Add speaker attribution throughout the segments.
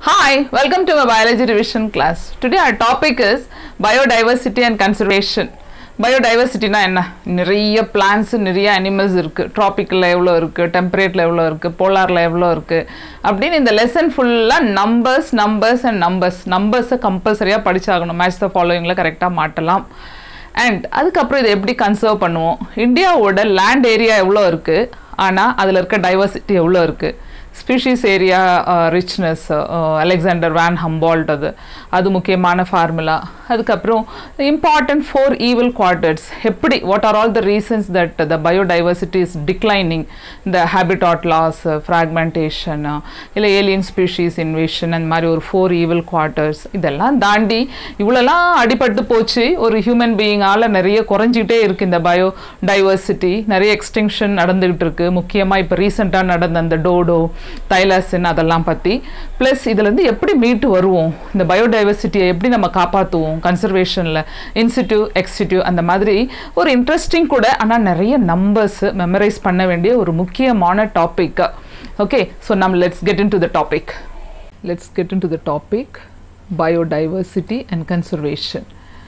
Speaker 1: Hi, welcome to my biology revision class. Today our topic is biodiversity and conservation. பயோடைவர்சிட்டினா என்ன நிறைய plans நிறைய animals இருக்குது ட்ராபிக்கில் எவ்வளோ இருக்குது டெம்பரேட்டில் எவ்வளோ இருக்குது போலாரில் எவ்வளோ இருக்குது அப்படின்னு இந்த லெசன் ஃபுல்லாக நம்பர்ஸ் நம்பர்ஸ் அண்ட் நம்பர்ஸ் நம்பர்ஸை கம்பல்சரியாக படிச்சாகணும் மேட்ச் த ஃபாலோவிங்கில் கரெக்டாக மாட்டலாம் அண்ட் அதுக்கப்புறம் இதை எப்படி கன்சர்வ் பண்ணுவோம் இந்தியாவோட லேண்ட் ஏரியா எவ்வளோ இருக்குது ஆனால் அதில் இருக்க டைவர்சிட்டி எவ்வளோ இருக்குது species area richness Alexander von Humboldt அது அது முக்கியமான ஃபார்முலா அதுக்கப்புறம் இம்பார்ட்டன்ட் ஃபோர் ஈவில் குவார்டர்ஸ் எப்படி what are all the reasons that the biodiversity is declining இந்த ஹேபிட்டாட் லாஸ் ஃப்ராக்மெண்டேஷன் இல்லை ஏலியன் ஸ்பீஷீஸ் இன்வேஷன் அந்த மாதிரி ஒரு ஃபோர் ஈவில் குவார்ட்டர்ஸ் இதெல்லாம் தாண்டி இவ்வளோலாம் அடிபட்டு போச்சு ஒரு ஹியூமன் பீயிங்கால் நிறைய குறைஞ்சிக்கிட்டே இருக்குது இந்த பயோ டைவர்சிட்டி நிறைய எக்ஸ்டிங்ஷன் நடந்துகிட்டு இருக்கு முக்கியமாக இப்போ ரீசெண்டாக நடந்த அந்த டோடோ தைலாசின் அதெல்லாம் பற்றி ப்ளஸ் இதுலேருந்து எப்படி மீட்டு வருவோம் இந்த பயோடைவர்சிட்டியை எப்படி நம்ம காப்பாற்றுவோம் கன்சர்வேஷனில் இன்ஸ்டியூ எக்ஸ்டியூ அந்த மாதிரி ஒரு இன்ட்ரெஸ்டிங் கூட ஆனால் நிறைய நம்பர்ஸ் மெமரைஸ் பண்ண வேண்டிய ஒரு முக்கியமான டாபிக் ஓகே ஸோ நம்ம let's get into the topic let's get into the topic biodiversity and conservation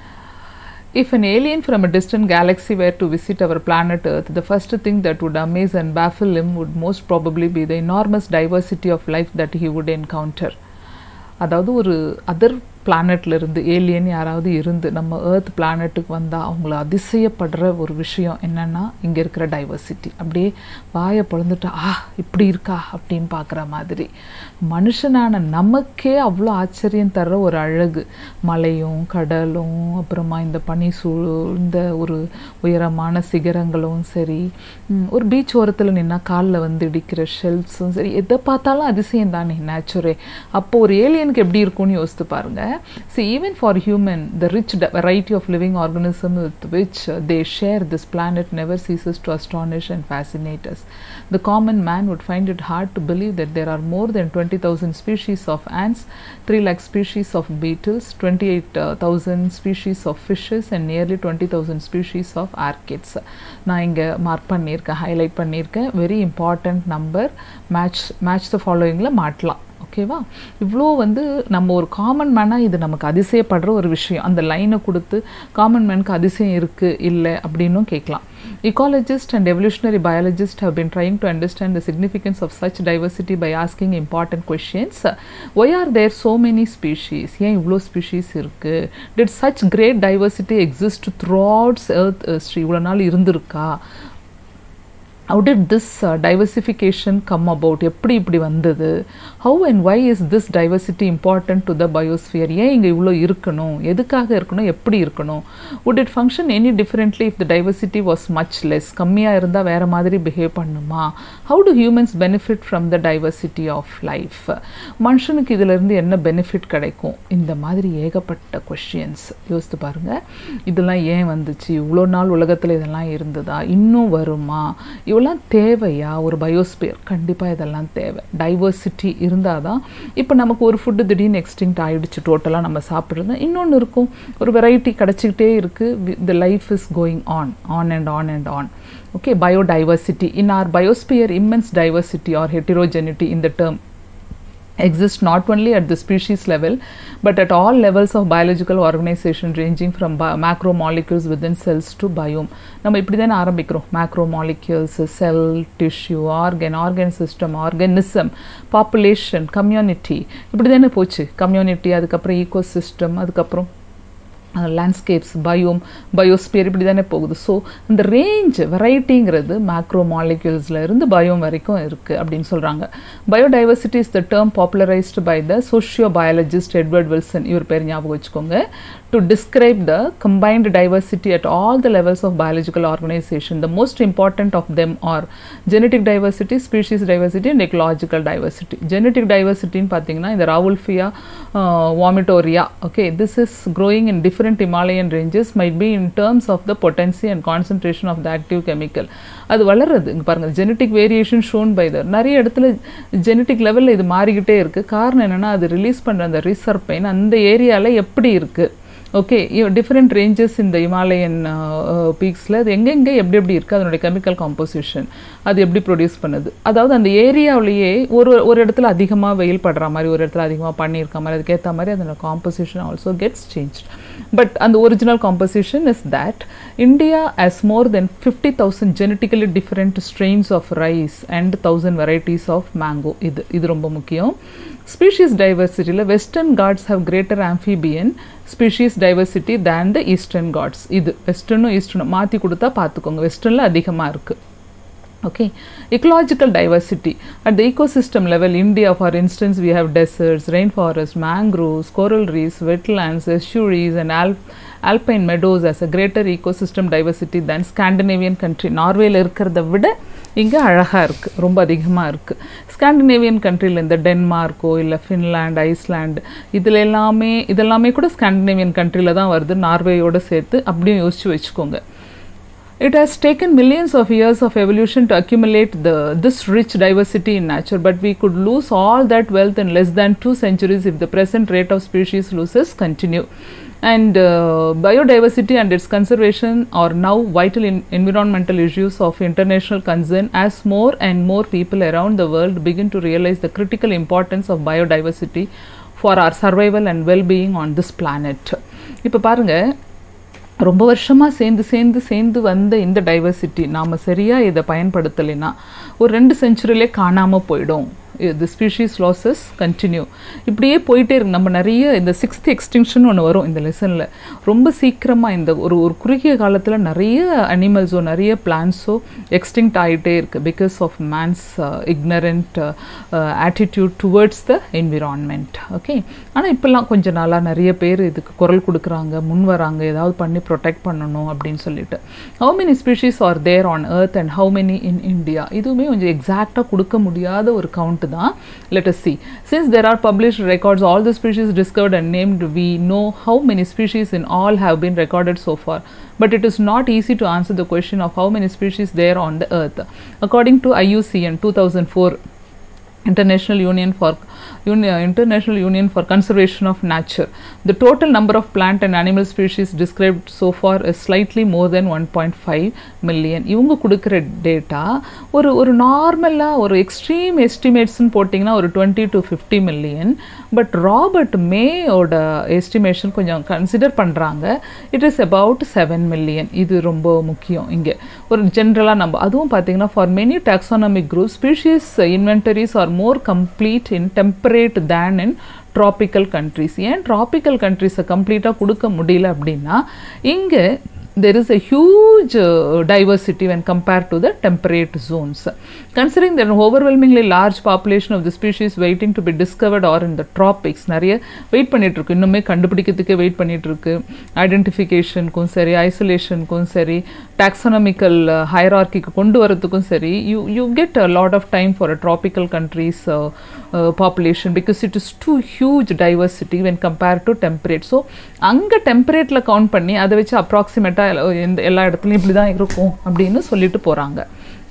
Speaker 1: If an alien from a distant galaxy were to visit our planet Earth, the first thing that would amaze and baffle him would most probably be the enormous diversity of life that he would encounter. அதாவது ஒரு other பிளானட்ல இருந்து alien யாராவது இருந்து நம்ம earth பிளானட்டுக்கு வந்தால் அவங்கள அதிசயப்படுற ஒரு விஷயம் என்னென்னா இங்கே இருக்கிற டைவர்சிட்டி அப்படியே வாயை பொழந்துட்டா ஆ இப்படி இருக்கா அப்படின்னு பார்க்குற மாதிரி மனுஷனான நமக்கே அவ்வளோ ஆச்சரியம் தர்ற ஒரு அழகு மலையும் கடலும் அப்புறமா இந்த பனி இந்த ஒரு உயரமான சிகரங்களும் சரி ஒரு பீச் ஓரத்தில் நின்னா காலில் வந்து இடிக்கிற ஷெல்ஃப்ஸும் சரி எதை பார்த்தாலும் அதிசயம் தானே நேச்சுரே அப்போ ஒரு ஏலியனுக்கு எப்படி இருக்கும்னு யோசித்து பாருங்கள் See, even for human, the rich variety of living organisms with which uh, they share this planet never ceases to astonish and fascinate us. The common man would find it hard to believe that there are more than 20,000 species of ants, 3 lakh species of beetles, 28,000 species of fishes, and nearly 20,000 species of archids. நான் இங்கே mark பண்ணியிருக்கேன் highlight பண்ணியிருக்கேன் very important number match match the ஃபாலோயிங்கில் மாட்டலாம் ஓகேவா இவ்வளோ வந்து நம்ம ஒரு காமன் மேனாக இது நமக்கு அதிசயப்படுற ஒரு விஷயம் அந்த லைனை கொடுத்து காமன் மேனுக்கு அதிசயம் இருக்குது இல்லை அப்படின்னும் கேட்கலாம் Ecologists and evolutionary biologists have been trying to understand the significance of such diversity by asking important questions. Why are there so many species? ஏன் இவ்வளோ ஸ்பீஷீஸ் இருக்குது did such great diversity exist throughout earth history இவ்வளோ நாள் இருந்திருக்கா how did this uh, diversification come about எப்படி இப்படி வந்தது how and why is this diversity important to the biosphere ஏன் இங்கே இவ்வளோ இருக்கணும் எதுக்காக இருக்கணும் எப்படி இருக்கணும் would it function any differently if the diversity was much less கம்மியாக இருந்தால் வேறு மாதிரி பிஹேவ் பண்ணுமா how do humans benefit from the diversity of life மனுஷனுக்கு இதிலிருந்து என்ன பெனிஃபிட் கிடைக்கும் இந்த மாதிரி ஏகப்பட்ட கொஷின்ஸ் யோசித்து பாருங்கள் இதெல்லாம் ஏன் வந்துச்சு இவ்வளோ நாள் உலகத்தில் இதெல்லாம் இருந்ததா இன்னும் வருமா இவெல்லாம் தேவையா ஒரு பயோஸ்பியர் கண்டிப்பாக இதெல்லாம் தேவை டைவர்சிட்டி இருந்தால் தான் இப்போ நமக்கு ஒரு ஃபுட்டு திடீர்னு எக்ஸ்டிங்க்ட் ஆகிடுச்சு டோட்டலாக நம்ம சாப்பிட்றது இன்னொன்று இருக்கும் ஒரு வெரைட்டி கிடச்சிக்கிட்டே இருக்குது the life is going on on and on and on okay biodiversity in our biosphere immense diversity or heterogeneity in the term exists not only at the species level but at all levels of biological organization ranging from macromolecules within cells to biome நம்ம இப்படி தானே ஆரம்பிக்கிறோம் macromolecules cell tissue organ organ system organism population community இப்படி தானே போச்சு community அதுக்கப்புறம் ecosystem அதுக்கப்புறம் landscapes biome biosphere இப்படி தானே போகுது ஸோ இந்த ரேஞ்ச் வெரைட்டிங்கிறது மேக்ரோ மாலிக்யூல்ஸில் இருந்து பயோம் வரைக்கும் இருக்குது அப்படின்னு சொல்கிறாங்க biodiversity is the term popularised by the sociobiologist Edward Wilson இவர் பேர் ஞாபகம் வச்சுக்கோங்க to describe the combined diversity at all the levels of biological organisation the most important of them are genetic diversity species diversity and ecological diversity genetic டைவர்சிட்டின்னு பார்த்தீங்கன்னா இந்த Rauwolfia vomitoria okay this is growing in different different Himalayan ranges might be in terms of the potency and concentration of the active chemical. அது வளருது இங்கே பாருங்கள் genetic variation shown by the நிறைய இடத்துல genetic லெவலில் இது மாறிக்கிட்டே இருக்குது காரணம் என்னென்னா அது ரிலீஸ் பண்ணுற அந்த ரிசர்பைன் அந்த ஏரியாவில் எப்படி இருக்குது ஓகே டிஃப்ரெண்ட் ரேஞ்சஸ் இந்த இமாலயன் பீக்ஸில் அது எங்கெங்கே எப்படி எப்படி இருக்குது அதனுடைய கெமிக்கல் காம்போசிஷன் அது எப்படி ப்ரொடியூஸ் பண்ணுது அதாவது அந்த ஏரியாவிலேயே ஒரு ஒரு இடத்துல அதிகமாக வெயில் படுற மாதிரி ஒரு இடத்துல அதிகமாக பண்ணியிருக்க மாதிரி அதுக்கேற்ற மாதிரி அதோட composition also gets change but அந்த original composition is that India has more than 50,000 genetically different strains of rice and 1000 varieties of mango இது இது ரொம்ப முக்கியம் ஸ்பீஷீஸ் டைவர்சிட்டியில் Western Ghats have greater amphibian species diversity than the eastern Ghats இது வெஸ்டர்னும் ஈஸ்டர்னும் மாற்றி கொடுத்தா பார்த்துக்கோங்க வெஸ்டர்னில் அதிகமாக இருக்குது okay ecological diversity at the ecosystem level india for instance we have deserts rainforests mangroves coral reefs wetlands estuaries and alp alpine meadows as a greater ecosystem diversity than scandinavian country நார்வேல இருக்கிறத விட இங்கே அழகாக இருக்குது ரொம்ப அதிகமாக இருக்குது Scandinavian கண்ட்ரியில் இந்த டென்மார்க்கோ இல்லை ஃபின்லாண்ட் ஐஸ்லாண்ட் இதில் எல்லாமே இதெல்லாமே கூட ஸ்காண்டினேவியன் கண்ட்ரியில் தான் வருது நார்வேயோடு சேர்த்து அப்படியும் யோசிச்சு வச்சுக்கோங்க It has taken millions of years of evolution to accumulate the, this rich diversity in nature, but we could lose all that wealth in less than two centuries if the present rate of species losses continue. And uh, biodiversity and its conservation are now vital in environmental issues of international concern as more and more people around the world begin to realize the critical importance of biodiversity for our survival and well-being on this planet. இப்போ பாருங்க ரொம்ப வருஷமாக சேர்ந்து சேர்ந்து சேர்ந்து வந்த இந்த diversity நாம் சரியாக இதை பயன்படுத்தலைன்னா ஒரு ரெண்டு செஞ்சுரியிலே காணாமல் போயிடும் தி ஸ்பீஷீஸ் லாசஸ் கண்டினியூ இப்படியே போயிட்டே இருக்கு நம்ம நிறைய இந்த சிக்ஸ்த் எக்ஸ்டிங்ஷன் ஒன்று வரும் இந்த லெசனில் ரொம்ப சீக்கிரமாக இந்த ஒரு ஒரு குறுகிய காலத்தில் நிறைய அனிமல்ஸோ நிறைய பிளான்ஸோ எக்ஸ்டிங்க்ட் ஆகிட்டே இருக்குது because of man's ignorant attitude towards the environment okay ஆனால் இப்போல்லாம் கொஞ்ச நாளாக நிறைய பேர் இதுக்கு குரல் கொடுக்குறாங்க முன் வராங்க ஏதாவது பண்ணி ப்ரொடெக்ட் பண்ணணும் அப்படின்னு சொல்லிட்டு how many species are there on earth and how many in India இதுவுமே கொஞ்சம் எக்ஸாக்டாக கொடுக்க முடியாத ஒரு கவுண்ட் தான் let us see since there are published records all the species discovered and named we know how many species in all have been recorded so far but it is not easy to answer the question of how many species there on the earth according to IUCN 2004 International Union for Union, International Union for Conservation of Nature. The total number of plant and animal species described so far is slightly more than 1.5 million. இவங்க கொடுக்குற data ஒரு ஒரு நார்மலாக ஒரு extreme எஸ்டிமேட்ஸ்னு போட்டிங்கன்னா ஒரு twenty to fifty million but Robert மேயோட எஸ்டிமேஷன் கொஞ்சம் கன்சிடர் பண்ணுறாங்க it is about seven million இது ரொம்ப முக்கியம் இங்கே ஒரு ஜென்ரலாக நம்ம அதுவும் பார்த்தீங்கன்னா for many taxonomic group species inventories are more complete in temperate than in tropical countries ஏன் ட்ராபிக்கல் கண்ட்ரிஸை கம்ப்ளீட்டாக கொடுக்க முடியல அப்படின்னா இங்கே there is a huge uh, diversity when compared to the temperate zones. Considering the overwhelmingly large population of the species waiting to be discovered or in the tropics, நிறைய wait பண்ணிட்டு இருக்கு இன்னுமே கண்டுபிடிக்கிறதுக்கே வெயிட் பண்ணிட்டு இருக்கு ஐடென்டிஃபிகேஷனுக்கும் சரி ஐசோலேஷனுக்கும் சரி டாக்ஸானமிக்கல் ஹைரார்கிக்கு கொண்டு வரதுக்கும் சரி you you get a lot of time for a tropical countries population because it is too huge diversity when compare to temperate so அங்கே டெம்பரேட்டில் கவுண்ட் பண்ணி அதை வச்சு அப்ராக்சிமேட்டாக எந்த எல்லா இடத்துலையும் இப்படி தான் இருக்கும் அப்படின்னு சொல்லிட்டு போகிறாங்க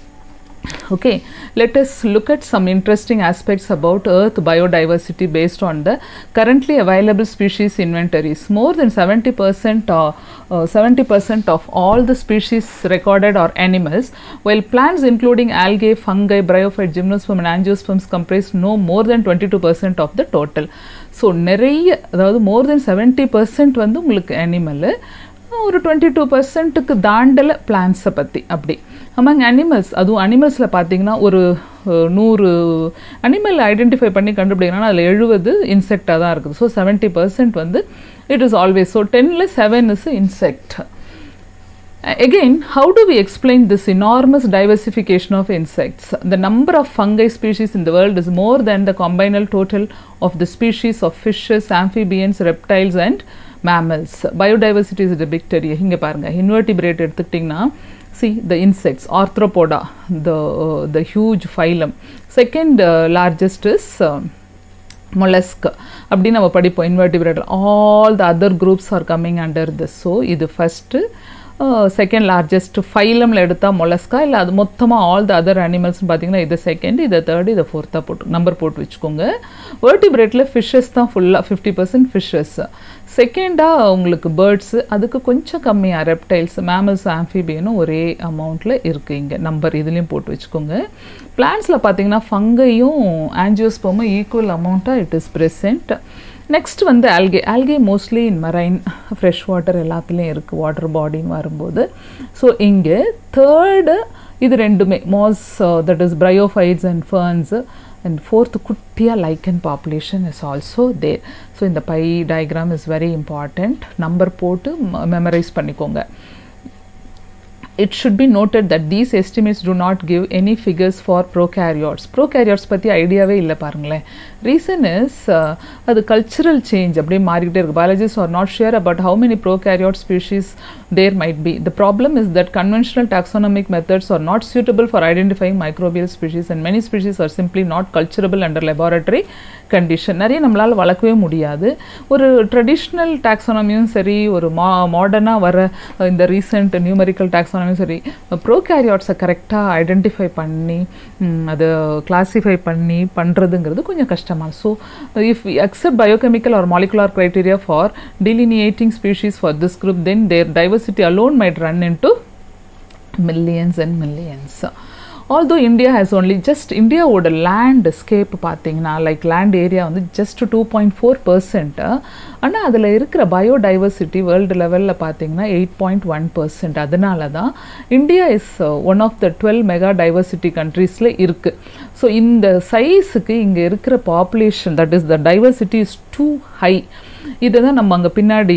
Speaker 1: okay let us look at some interesting aspects about earth biodiversity based on the currently available species inventories more than 70 percent or uh, 70 percent of all the species recorded are animals while plants including algae fungi bryophyte gymnosperm and angiosperms comprise no more than 22 percent of the total so நிறைய அதாவது மோர் தென் seventy percent வந்து உங்களுக்கு animal ஒரு twenty two பர்சன்ட்டுக்கு தாண்டலை பிளான்ஸை பற்றி அப்படி among animals அதுவும் அனிமல்ஸில் பார்த்தீங்கன்னா ஒரு நூறு அனிமல் ஐடென்டிஃபை பண்ணி கண்டுபிடிக்கணும்னா அதில் எழுபது இன்செக்டாக தான் இருக்குது ஸோ செவன்ட்டி பர்சன்ட் வந்து இட் இஸ் ஆல்வேஸ் ஸோ டென்னில் seven is insect Again, how do we explain this enormous diversification of insects? The number of fungi species in the world is more than the combined total of the species of fishes, amphibians, reptiles and mammals. Biodiversity is a big terrier. இங்கே பாருங்க invertebrate எடுத்துக்கிட்டிங்கன்னா see the insects, arthropoda, the, uh, the huge phylum. Second uh, largest is uh, mollusk அப்படின்னு நம்ம படிப்போம் invertebrate all the other groups are coming under this so இது first second largest ஃபைலமில் எடுத்தால் Mollusca இல்லை அது மொத்தமாக ஆல் த அதர் அனிமல்ஸ்னு பார்த்தீங்கன்னா இது செகண்ட் இதை தேர்ட் இதை ஃபோர்த்தாக போட்டு நம்பர் போட்டு வச்சுக்கோங்க வேர்டிபிரேட்டில் ஃபிஷ்ஷஸ் தான் ஃபுல்லாக ஃபிஃப்டி பர்சன்ட் ஃபிஷ்ஷஸ் செகண்டாக உங்களுக்கு பேர்ட்ஸு அதுக்கு கொஞ்சம் கம்மியாக ரெப்டைல்ஸ் மேமல்ஸ் ஆம்ஃபிபியனும் ஒரே அமௌண்ட்டில் இருக்குது இங்கே நம்பர் இதுலேயும் போட்டு வச்சுக்கோங்க பிளான்ஸில் பார்த்தீங்கன்னா ஃபங்கையும் ஆன்ஜியோஸ்போமும் ஈக்குவல் அமௌண்ட்டாக இட் இஸ் ப்ரெசென்ட் நெக்ஸ்ட் வந்து algae algae mostly in marine fresh water எல்லாத்துலேயும் இருக்குது வாட்டர் பாடின்னு வரும்போது ஸோ இங்கே தேர்டு இது ரெண்டுமே moss that is bryophytes and ferns and fourth குட்டியாக lichen population is also there so இந்த pie diagram is very important number போட்டு மெமரைஸ் பண்ணிக்கோங்க it should be noted that these estimates do not give any figures for prokaryotes prokaryotes பற்றி ஐடியாவே இல்லை பாருங்களேன் reason is அது cultural change அப்படியே மாறிக்கிட்டே இருக்கு biologists are not sure about how many prokaryote species there might be the problem is that conventional taxonomic methods are not suitable for identifying microbial species and many species are simply not culturable under laboratory condition நிறைய நம்மளால் வளர்க்கவே முடியாது ஒரு traditional டாக்ஸானமியும் சரி ஒரு மா மாடர்னாக வர இந்த recent numerical டாக்ஸானமியும் சரி ப்ரோகேரியாட்ஸை கரெக்டாக ஐடென்டிஃபை பண்ணி அதை கிளாஸிஃபை பண்ணி பண்ணுறதுங்கிறது கொஞ்சம் கஷ்டமாக so if accept biochemical or molecular criteria for delineating species for this group then their diversity alone might run into millions and millions although India has only just இந்தியாவோட landscape பார்த்தீங்கன்னா like land area வந்து just two point four percent ஆனால் அதில் இருக்கிற biodiversity world லெவலில் பார்த்தீங்கன்னா eight point one percent அதனால தான் India is one of the twelve megadiversity கண்ட்ரீஸில் இருக்குது ஸோ இந்த சைஸுக்கு இங்கே இருக்கிற population that is the diversity is too high இதை தான் நம்ம அங்கே பின்னாடி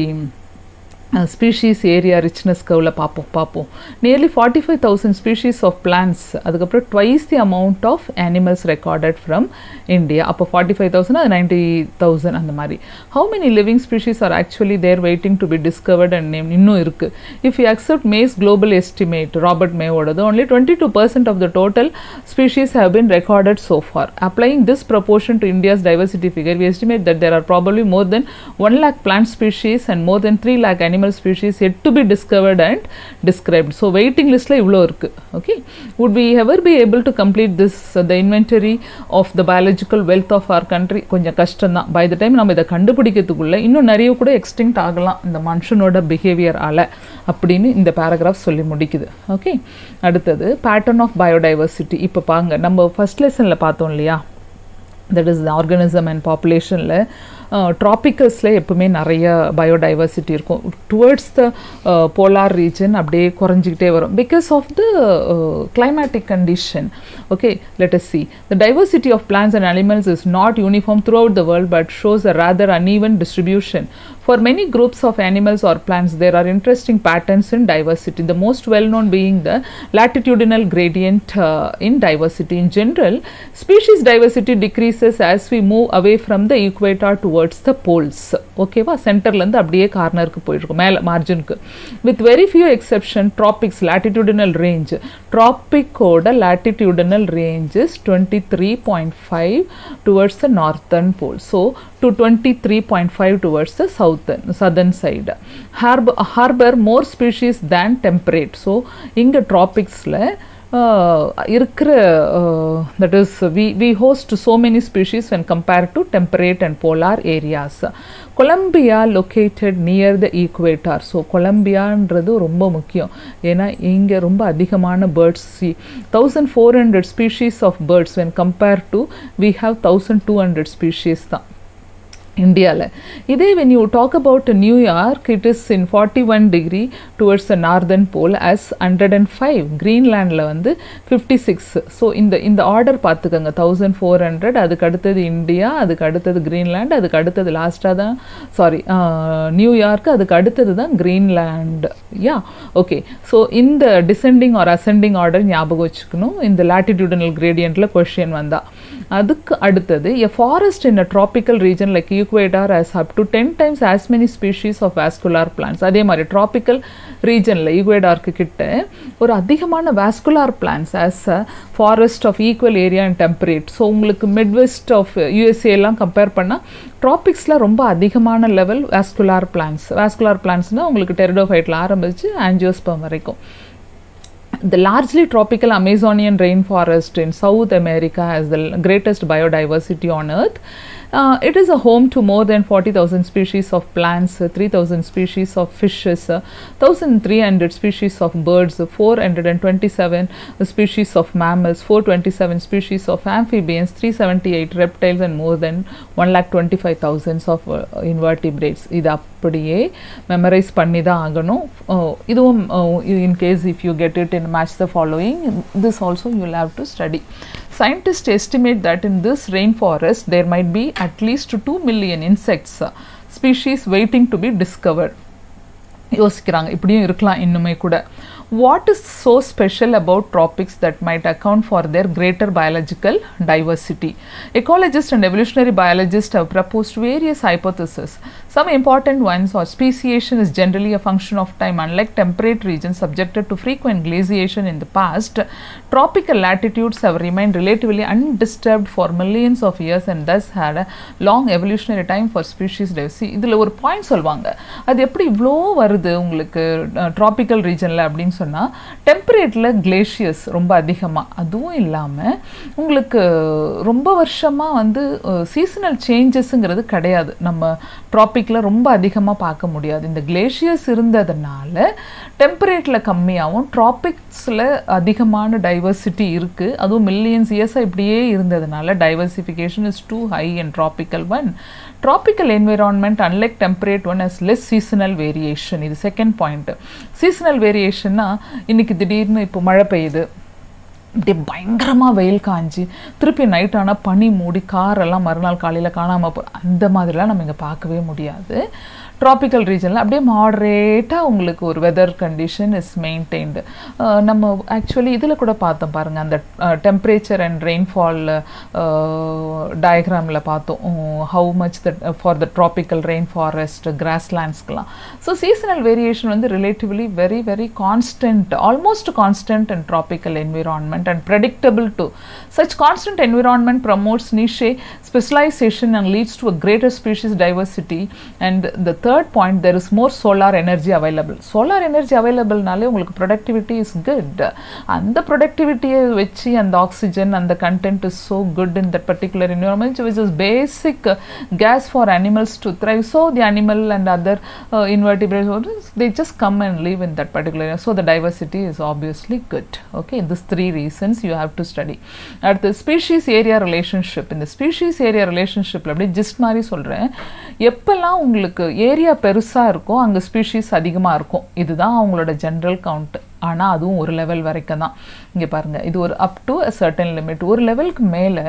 Speaker 1: ஸ்பீஷீஸ் ஏரியா ரிச்னஸ் கவில் பார்ப்போம் பார்ப்போம் nearly forty five thousand species of plants அதுக்கப்புறம் twice the amount of animals recorded from India அப்போ ஃபார்ட்டி ஃபைவ் தௌசண்ட் அது நைன்டி தௌசண்ட் அந்த மாதிரி how many living species are actually there waiting to be discovered and named இன்னும் இருக்குது if you accept May's global estimate Robert மேவோடது only twenty two percent of the total species have been recorded so far applying this proportion to India's diversity figure we estimate that there are probably more than 1 lakh plant species and more than 3 lakh animal species yet to be discovered and described so waiting listல இவ்வளோ இருக்கு okay would we ever be able to complete this uh, the inventory of the biological wealth of our country கொஞ்சம் கஷ்டம் தான் by the time நம்ம இதை கண்டுபிடிக்கிறதுக்குள்ள இன்னும் நிறைய கூட எக்ஸ்டிங்க்ட் ஆகலாம் இந்த மனுஷனோட பிஹேவியர் ஆல அப்படின்னு இந்த பேராகிராஃப் சொல்லி முடிக்குது ஓகே அடுத்தது பேட்டர்ன் ஆஃப் பயோடைவர்சிட்டி இப்போ பாங்க நம்ம ஃபர்ஸ்ட் லெசனில் பார்த்தோம் இல்லையா தட் இஸ் ஆர்கனிசம் அண்ட் பாப்புலேஷனில் ட்ராபிக்கல்ஸில் எப்பவுமே நிறைய பயோடைவர்சிட்டி இருக்கும் டுவர்ட்ஸ் த போலார் ரீஜன் அப்படியே குறைஞ்சிக்கிட்டே வரும் because of the climatic condition okay let us see the diversity of plants and animals is not uniform throughout the world but shows a rather uneven distribution. For many groups of animals or plants, there are interesting patterns in diversity. The most well known being the latitudinal gradient uh, in diversity. In general, species diversity decreases as we move away from the equator towards the poles. ஓகேவா சென்டர்லேருந்து அப்படியே கார்னருக்கு போயிட்டுருக்கும் மேலே மார்ஜினுக்கு with very few exception tropics latitudinal range ட்ராபிக்கோட latitudinal range is twenty three point five towards the northern pole so to 23.5 towards the southern southern side harbor, harbor more species than temperate so இங்க tropicsல இருக்கிற that is we we host so many species when compare to temperate and polar areas Colombia located near the equator so கொலம்பியான்றது ரொம்ப முக்கியம் ஏன்னா இங்கே ரொம்ப அதிகமான birds thousand four hundred species of birds when compare to we have thousand two hundred species தான் இந்தியாவில் இதே when you talk about New York it is in forty one degree towards the northern pole as hundred and five க்ரீன்லேண்டில் வந்து fifty six so இந்த இந்த order பார்த்துக்கோங்க thousand four hundred அதுக்கு அடுத்தது India அதுக்கு அடுத்தது க்ரீன்லேண்ட் அதுக்கு அடுத்தது லாஸ்ட்டாக தான் சாரி நியூயார்க் அதுக்கு அடுத்தது தான் க்ரீன்லேண்ட் யா ஓகே ஸோ இந்த டிசெண்டிங் ஆர் அசெண்டிங் ஆர்டர் ஞாபகம் வச்சுக்கணும் இந்த லாட்டிடியூடனல் கிரேடியண்ட்டில் கொஷின் வந்தால் அதுக்கு அடுத்தது a forest in a tropical region like Ecuador as up to ten times as many species of vascular plants அதே மாதிரி ட்ராபிக்கல் ரீஜனில் ஈக்வேடார்க்கு கிட்ட ஒரு அதிகமான vascular plants as a forest of equal area and temperate so உங்களுக்கு Midwest of யூஎஸ்ஏலாம் compare பண்ணால் ட்ராபிக்ஸில் ரொம்ப அதிகமான லெவல் வாஸ்குலார் பிளான்ஸ் வாஸ்குலார் பிளான்ஸ்னால் உங்களுக்கு டெரிடோஃபைட்டில் ஆரம்பித்து ஆன்ஜியோஸ்பம் வரைக்கும் the largely tropical Amazonian rainforest in South America has the greatest biodiversity on Earth. Uh, it is a home to more than 40,000 species of plants, uh, 3,000 species of fishes, uh, 1,300 species of birds, 427 species of mammals, 427 species of amphibians, 378 reptiles, and more than 1,25,000 of uh, invertebrates. இது அப்படியே memorise பண்ணி தான் ஆகணும் Uh, இதுவும் in case if you get it in match the following this also you have to study Scientists estimate that in this rainforest there might be at least 2 million insects uh, species waiting to be discovered. யோசிக்கிறாங்க இப்படியும் இருக்கலாம் இன்னுமே கூட what is so special about tropics that might account for their greater biological diversity ecologist and evolutionary biologist have proposed various hypotheses. Some important ones are speciation is generally a function of time. Unlike temperate regions subjected to frequent glaciation in the past, tropical latitudes have remained relatively undisturbed for millions of years and thus had a long evolutionary time for species diversity. இதில் ஒரு point சொல்லுவாங்க அது எப்படி இவ்வளோ வருது உங்களுக்கு tropical ரீஜனில் அப்படின்னு சொன்னால் டெம்பரேட்டில் கிளேஷியஸ் ரொம்ப அதிகமாக அதுவும் இல்லாமல் உங்களுக்கு ரொம்ப வருஷமாக வந்து சீசனல் சேஞ்சஸ்ங்கிறது கிடையாது நம்ம ட்ராபிக்கில் ரொம்ப அதிகமாக பார்க்க முடியாது இந்த கிளேஷியஸ் இருந்ததுனால டெம்பரேட்டில் கம்மியாகவும் ட்ராபிக்ஸில் அதிகமான டைவர்சிட்டி இருக்குது அதுவும் மில்லியன்ஸ் இயர்ஸாக இப்படியே இருந்ததுனால diversification is too high and tropical one tropical environment unlike temperate one as less seasonal variation இது செகண்ட் பாயிண்ட் சீசனல் வேரியேஷன்னா இன்னைக்கு திடீர்னு இப்போ மழை பெய்யுது அப்படியே பயங்கரமாக வெயில் காஞ்சி திருப்பி நைட் ஆனால் பனி மூடி காரெல்லாம் மறுநாள் காலையில் காணாமல் போ அந்த மாதிரிலாம் நம்ம இங்கே பார்க்கவே முடியாது ட்ராபிக்கல் ரீஜனில் அப்படியே மாடரேட்டாக உங்களுக்கு ஒரு வெதர் கண்டிஷன் இஸ் மெயின்டைன்டு நம்ம ஆக்சுவலி இதில் கூட பார்த்தோம் பாருங்கள் அந்த டெம்பரேச்சர் அண்ட் ரெயின்ஃபால் டயக்ராமில் பார்த்தோம் how much the far the tropical rain forest கிராஸ்லேண்ட்ஸ்க்கெலாம் ஸோ சீசனல் வேரியேஷன் வந்து relatively very very constant almost constant and tropical environment and predictable to such constant environment promotes niche specialisation and leads to a greater species diversity and the third point there is more solar energy available solar energy அவைலபிள்னாலே உங்களுக்கு productivity is good அந்த ப்ரொடக்டிவிட்டியை வச்சு அந்த oxygen அந்த content is so good in that particular environment which is basic uh, gas for animals to thrive so the animal and other uh, invertebrates they just come and live in that particular area so the diversity is obviously good okay these three reasons you have to study அடுத்து species area relationship இந்த species area ரிலேஷன்ஷிப்பில் அப்படியே gist மாதிரி சொல்கிறேன் எப்போல்லாம் உங்களுக்கு area பெருசாக இருக்கோ அங்கே ஸ்பீஷீஸ் அதிகமாக இருக்கும் இதுதான் அவங்களோட ஜென்ரல் கவுண்ட் ஆனால் அதுவும் ஒரு லெவல் வரைக்கும் தான் இங்கே பாருங்கள் இது ஒரு up to a certain limit ஒரு லெவலுக்கு மேலே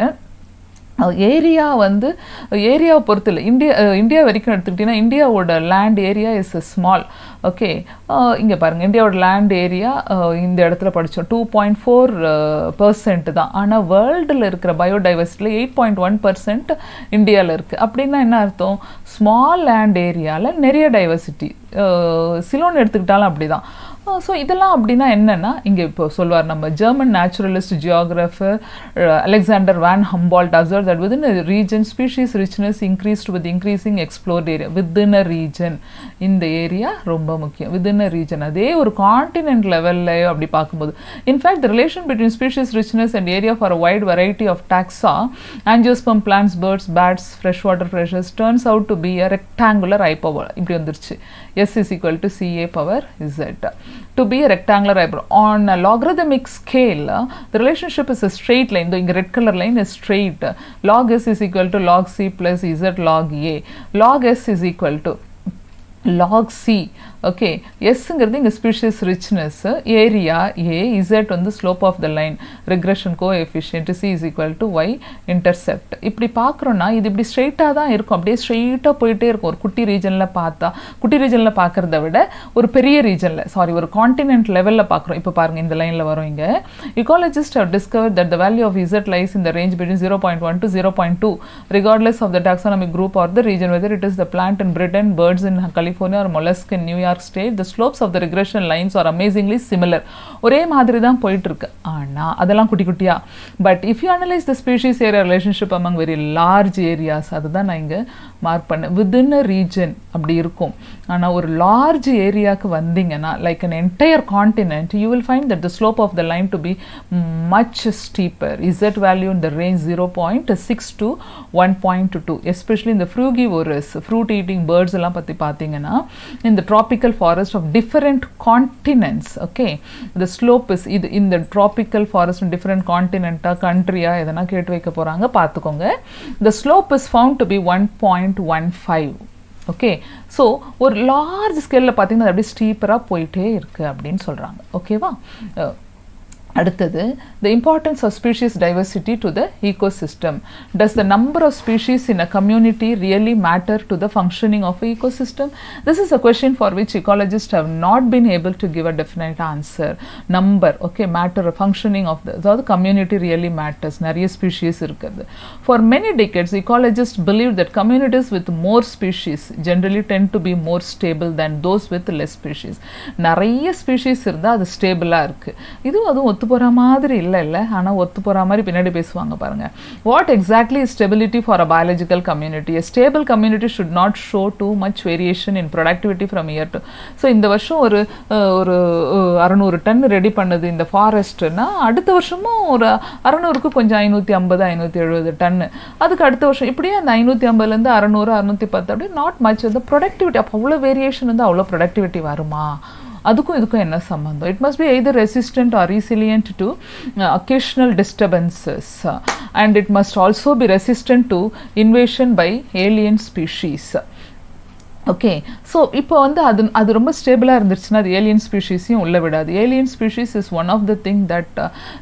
Speaker 1: ஏரியா வந்து ஏரியாவை பொறுத்து இல்லை இந்தியா இந்தியா வரைக்கும் எடுத்துக்கிட்டிங்கன்னா இந்தியாவோட land area is small okay இங்கே பாருங்கள் இந்தியாவோட லேண்ட் ஏரியா இந்த இடத்துல படித்தோம் டூ பாயிண்ட் ஃபோர் பர்சன்ட் தான் ஆனால் வேர்ல்டில் இருக்கிற பயோடைவர்சிட்டியில் எயிட் பாயிண்ட் ஒன் பர்சன்ட் இந்தியாவில் இருக்குது அப்படின்னா என்ன அர்த்தம் ஸ்மால் லேண்ட் ஏரியாவில் நிறைய டைவர்சிட்டி சிலோன் எடுத்துக்கிட்டாலும் அப்படி தான் ஸோ இதெல்லாம் அப்படின்னா என்னென்னா இங்கே இப்போ சொல்வார் நம்ம German naturalist geographer Alexander von Humboldt observe that within a region species richness increased with increasing explored area within a region இந்த ஏரியா ரொம்ப முக்கியம் வித்தின் அ ரீஜன் அதே ஒரு காண்டினென்ட் லெவலில் அப்படி பார்க்கும்போது in fact the relation between species richness and area for a wide variety of taxa angiosperm plants birds bats fresh water fishes turns out to be a rectangular hyperbola இப்படி வந்துருச்சு S is equal to C A power Z to be a rectangular eyebrow. On a logarithmic scale, uh, the relationship is a straight line. The red color line is straight. Log s is equal to log c plus z log a. Log s is equal to log c okay எஸ்ங்கிறது இங்கே species richness area A Z வந்து slope of the line regression coefficient C is equal to Y intercept இப்படி பார்க்குறோன்னா இது இப்படி ஸ்ட்ரெயிட்டாக தான் இருக்கும் அப்படியே ஸ்ட்ரெயிட்டாக போயிட்டே இருக்கும் ஒரு குட்டி ரீஜனில் பார்த்தா குட்டி ரீஜனில் பார்க்குறத விட ஒரு பெரிய ரீஜனில் சாரி ஒரு காண்டினென்ட் லெவலில் பார்க்குறோம் இப்போ பாருங்கள் இந்த லைனில் வரும் இங்கே இக்காலஜிஸ்ட் have discovered that the value of z lies in the range between 0.1 to 0.2 regardless of the taxonomic group or the region whether it is the plant in Britain birds in California or mollusk in New York state the slopes of the regression lines are amazingly similar ஒரே மாதிரி தான் போயிட்டு இருக்கு ஆனா அதெல்லாம் குட்டி குட்டியா but if you analyse the species area relationship among very large areas அதுதான் நான் இங்கே மார்க் பண்ணேன் வித்தின் அ ரீஜன் அப்படி இருக்கும் ஆனா ஒரு லார்ஜ் ஏரியாவுக்கு வந்தீங்கன்னா like an entire continent you will find that the slope of the line to be much steeper z value in the range 0.6 to 1.2 especially in the frugivorous fruit eating birds எல்லாம் பத்தி பார்த்தீங்கன்னா in the tropical forest of different continents okay the slope is இது இந்த tropical forest in different continent country எதனா கேட்டு வைக்க போறாங்க பார்த்துக்கோங்க the slope is found to be 1.15 okay so ஒரு லார்ஜ் ஸ்கேலில் பார்த்தீங்கன்னா அது அப்படியே ஸ்டீப்பராக போயிட்டே இருக்குது அப்படின்னு சொல்கிறாங்க ஓகேவா அடுத்தது the importance of species diversity to the ecosystem does the number of species in a community really matter to the functioning of a ecosystem this is a question for which ecologists have not been able to give a definite answer number okay matter of functioning of the அதாவது community really matters நிறைய species இருக்குது for many decades ecologists believed that communities with more species generally tend to be more stable than those with less species நிறைய species இருந்தால் அது ஸ்டேபிளாக இருக்குது இதுவும் அதுவும் ஒத்து போகிற மாதிரி இல்லை இல்லை ஆனால் ஒத்து போகிற மாதிரி பின்னாடி பேசுவாங்க பாருங்க what exactly stability for a biological community a stable community should not show too much variation in productivity from year to so இந்த வருஷம் ஒரு அஹ், ஒரு அஹ், அறநூறு டன் ரெடி பண்ணுது இந்த ஃபாரஸ்ட்னா அடுத்த வருஷமும் ஒரு அறநூறுக்கு கொஞ்சம் ஐநூற்றி ஐம்பது ஐநூற்றி எழுபது டன்னு அதுக்கு அடுத்த வருஷம் இப்படியே அந்த ஐநூற்றி ஐம்பதுலேருந்து அறநூறு அறுநூற்றி பத்து அப்படி நாட் மச் வந்து ப்ரொடக்டிவிட்டி அப்போ அவ்வளோ வேரியேஷன் வந்து அவ்வளோ ப்ரொடக்டிவிட்டி வருமா அதுக்கும் இதுக்கும் என்ன சம்பந்தம் it must be either resistant or resilient to occasional disturbances and it must also be resistant to invasion by alien species okay so இப்போ வந்து அது அது ரொம்ப ஸ்டேபிளாக இருந்துச்சுன்னா அது ஏலியன் ஸ்பீஷீஸையும் உள்ள விடாது alien species is one of the thing that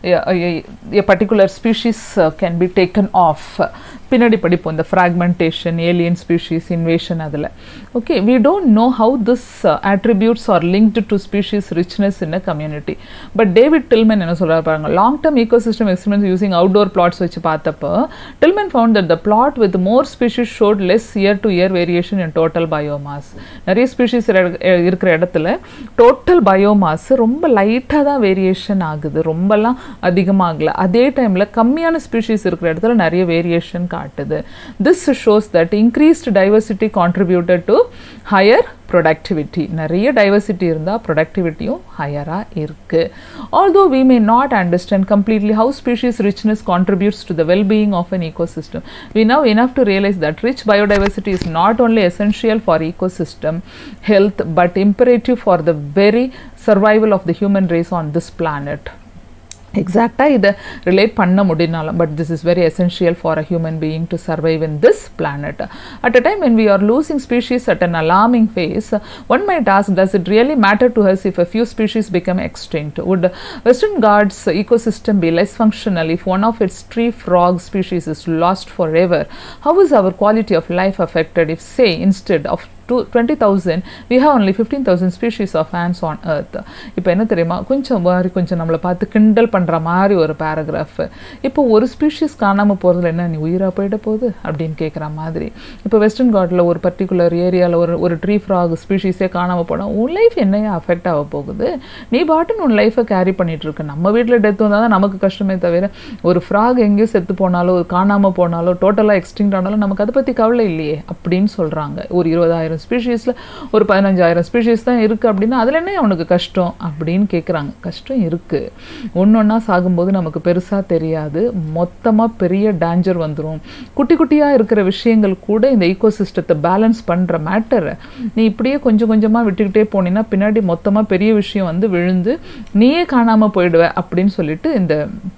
Speaker 1: a particular species can be taken off பின்னாடி படிப்போம் இந்த ஃப்ராக்மெண்டேஷன் ஏலியன் ஸ்பீஷீஸ் இன்வேஷன் அதில் okay we don't know how this attributes are linked to species richness in a community but David Tilman என்ன சொல்றாரு பாருங்க long term ecosystem experiments using outdoor plots வச்சு பார்த்தப்போ Tilman found that the plot with more species showed less year to year variation in total biomass நிறைய ஸ்பீஷிஸ் இருக்கிற இடத்துல total biomass ரொம்ப லைட்டாக தான் வேரியேஷன் ஆகுது ரொம்பலாம் அதிகமாகல அதே டைமில் கம்மியான ஸ்பீஷிஸ் இருக்கிற இடத்துல நிறைய வேரியேஷன் காட்டுது this shows that increased diversity contributed to higher productivity நிறைய டைவர்சிட்டி இருந்தால் ப்ரொடக்டிவிட்டியும் ஹையராக இருக்குது although we may not understand completely how species richness contributes to the well-being of an ecosystem we now enough to realize that rich biodiversity is not only essential for ecosystem health but imperative for the very survival of the human race on this planet எக்ஸாக்டாக இதை relate பண்ண முடியினாலும் but this is very essential for a human being to survive in this planet at a time when we are losing species at an alarming phase one might ask does it really matter to us if a few species become extinct would western ghats ecosystem be less functional if one of its tree frog species is lost forever how is our quality of life affected if say instead of to 20,000 we have only 15,000 species of ants on earth இப்போ என்ன தெரியுமா கொஞ்சம் மாதிரி கொஞ்சம் நம்மளை பார்த்து கிண்டல் பண்ணுற மாதிரி ஒரு பேராகிராஃப் இப்போ ஒரு ஸ்பீஷீஸ் காணாமல் போகிறதுல என்ன நீ உயிராக போயிட போகுது அப்படின்னு கேட்குற மாதிரி இப்போ வெஸ்டர்ன் காட்டில் ஒரு பர்டிகுலர் ஏரியாவில் ஒரு ஒரு ட்ரீ ஃப்ராக் ஸ்பீஷீஸே காணாமல் போனால் உன் லைஃப் என்னையா அஃபெக்ட் ஆக போகுது நீ பாட்டுன்னு உன் லைஃப்பை கேரி பண்ணிட்டு இருக்க நம்ம வீட்டில் டெத் வந்தால் தான் நமக்கு கஷ்டமே தவிர ஒரு ஃப்ராக் எங்கேயோ செத்து போனாலோ காணாமல் போனாலோ டோட்டலாக எக்ஸ்டிங்ட் ஆனாலும் நமக்கு அதை பற்றி கவலை இல்லையே அப்படின்னு சொல்கிறாங்க ஒரு இருபதாயிரம் ஸ்பீஷீஸில் ஒரு பதினஞ்சாயிரம் ஸ்பீஷீஸ் தான் இருக்குது அப்படின்னா அதில் என்ன அவனுக்கு கஷ்டம் அப்படின்னு கேட்குறாங்க கஷ்டம் இருக்குது ஒன்று ஒன்றா சாகும்போது நமக்கு பெருசாக தெரியாது மொத்தமாக பெரிய டேஞ்சர் வந்துடும் குட்டி குட்டியாக இருக்கிற விஷயங்கள் கூட இந்த ஈகோசிஸ்டத்தை பேலன்ஸ் பண்ணுற மேட்டரை நீ இப்படியே கொஞ்சம் கொஞ்சமாக விட்டுக்கிட்டே போனீங்கன்னா பின்னாடி மொத்தமாக பெரிய விஷயம் வந்து விழுந்து நீயே காணாமல் போயிடுவ அப்படின்னு சொல்லிட்டு இந்த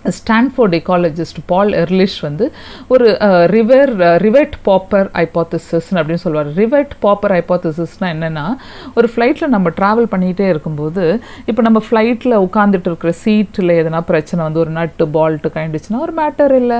Speaker 1: ஸ்டான்ஃபோர்ட் எக்காலஜிஸ்ட் பால் எர்லிஷ் வந்து ஒரு ரிவர் ரிவெட் பாப்பர் ஐபாத்தசிஸ்னு அப்படின்னு சொல்லுவார் ரிவெட் பாப்பர் ஐபாத்தசிஸ்னால் என்னென்னா ஒரு ஃப்ளைட்டில் நம்ம ட்ராவல் பண்ணிகிட்டே இருக்கும்போது இப்போ நம்ம ஃப்ளைட்டில் உட்காந்துட்டு இருக்கிற சீட்டில் எதனா பிரச்சனை வந்து ஒரு நட்டு பால்ட்டு கண்டுச்சுன்னா ஒரு மேட்டர் இல்லை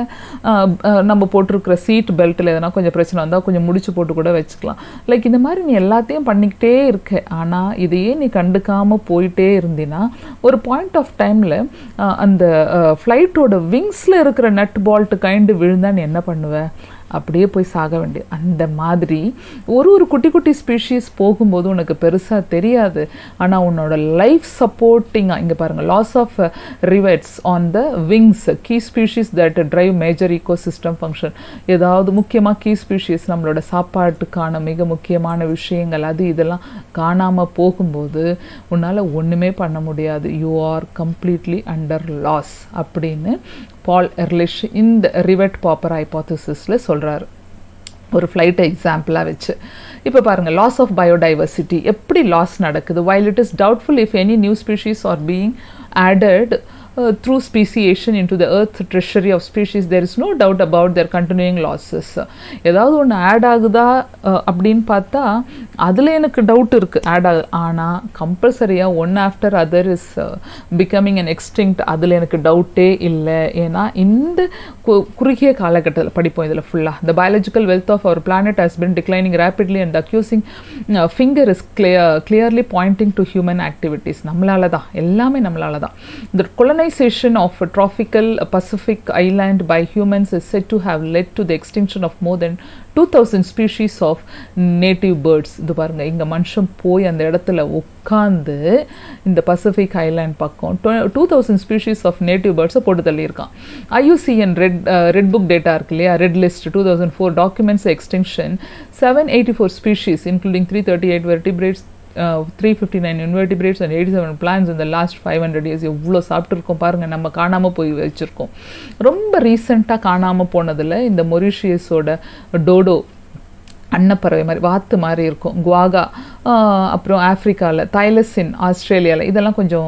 Speaker 1: நம்ம போட்டிருக்கிற சீட் பெல்ட்டில் எதனா கொஞ்சம் பிரச்சனை வந்தால் கொஞ்சம் முடிச்சு போட்டு கூட வச்சுக்கலாம் லைக் இந்த மாதிரி நீ எல்லாத்தையும் பண்ணிக்கிட்டே இருக்க ஆனால் இதையே நீ கண்டுக்காமல் போயிட்டே இருந்தீன்னா ஒரு பாயிண்ட் ஆஃப் டைமில் அந்த ஃப்ளைட்டோட விங்ஸில் இருக்கிற நட் பால்ட்டு கைண்டு விழுந்தா நீ என்ன பண்ணுவ அப்படியே போய் சாக வேண்டியது அந்த மாதிரி ஒரு ஒரு குட்டி குட்டி ஸ்பீஷீஸ் போகும்போது உனக்கு பெருசாக தெரியாது ஆனால் உன்னோட லைஃப் சப்போர்ட்டிங்காக இங்கே பாருங்கள் loss of rivets on the wings key species that drive major ecosystem function ஏதாவது முக்கியமாக கீ ஸ்பீஷீஸ் நம்மளோட சாப்பாட்டுக்கான மிக முக்கியமான விஷயங்கள் அது இதெல்லாம் காணாமல் போகும்போது உன்னால் ஒன்றுமே பண்ண முடியாது you are completely under loss அப்படின்னு பால் எர்லிஷ் இந்த ரிவெட் பாப்பர் ஹைபாத்தசிஸில் சொல்கிறாரு ஒரு ஃப்ளைட்டை எக்ஸாம்பிளாக வச்சு இப்போ பாருங்கள் லாஸ் ஆஃப் பயோடைவர்சிட்டி எப்படி லாஸ் நடக்குது while it is doubtful if any new species are being added uh, through speciation into the earth treasury of species there is no doubt about their continuing losses ஏதாவது ஒன்று add ஆகுதா அப்படின்னு பார்த்தா அதில் எனக்கு doubt இருக்குது add ஆகுது ஆனால் கம்பல்சரியாக one after other is becoming an extinct அதில் எனக்கு டவுட்டே இல்லை ஏன்னா இந்த குறுகிய காலகட்டத்தில் படிப்போம் இதில் ஃபுல்லாக the biological wealth of our planet has been declining rapidly and accusing finger is clear clearly pointing to human activities நம்மளால தான் எல்லாமே நம்மளால தான் இந்த colonization of a tropical Pacific island by humans is said to have led to the extinction of more than 2000 species of native birds இது பாருங்க இங்க மனுஷன் போய் அந்த இடத்துல உட்காந்து இந்த பசிபிக் ஐலாண்ட் பக்கம் two thousand species of native பேர்ட்ஸை போட்டு தள்ளியிருக்கான் IUCN red red book data இருக்கு இல்லையா red list two thousand four documents extension seven eighty four species including three thirty eight vertebrates three fifty nine invertebrates and eighty seven plants இந்த last five hundred years எவ்வளோ சாப்பிட்ருக்கோம் பாருங்கள் நம்ம காணாமல் போய் வச்சுருக்கோம் ரொம்ப ரீசெண்டாக காணாமல் போனதில் இந்த மொரிஷியஸோட டோடோ அன்னப்பறவை மாதிரி வாத்து மாதிரி இருக்கும் குவாகா அப்புறம் ஆஃப்ரிக்காவில் தைலசின் ஆஸ்திரேலியாவில் இதெல்லாம் கொஞ்சம்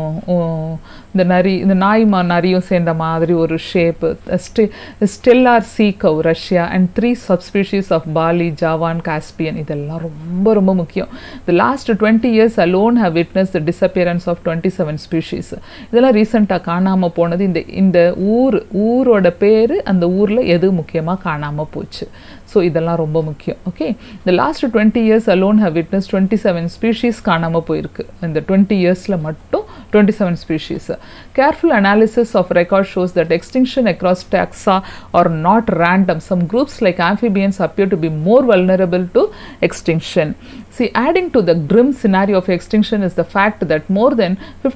Speaker 1: இந்த நரி இந்த நாய் மா நரியும் சேர்ந்த மாதிரி ஒரு ஷேப்பு ஸ்டெ Steller sea cow Russia and three subspecies of Bali Javan Caspian இதெல்லாம் ரொம்ப ரொம்ப முக்கியம் the last twenty years alone have witness the disappearance of twenty seven species இதெல்லாம் ரீசெண்டாக காணாமல் போனது இந்த இந்த ஊர் ஊரோட பேர் அந்த ஊரில் எது முக்கியமாக காணாமல் போச்சு ஸோ இதெல்லாம் ரொம்ப முக்கியம் ஓகே இந்த last twenty years alone have witness twenty seven species காணாமல் போயிருக்கு இந்த டுவெண்ட்டி இயர்ஸில் மட்டும் 27 species. Careful analysis of record shows that extinction across taxa are not random. Some groups like amphibians appear to be more vulnerable to extinction. See, adding to the grim scenario of extinction is the fact that more than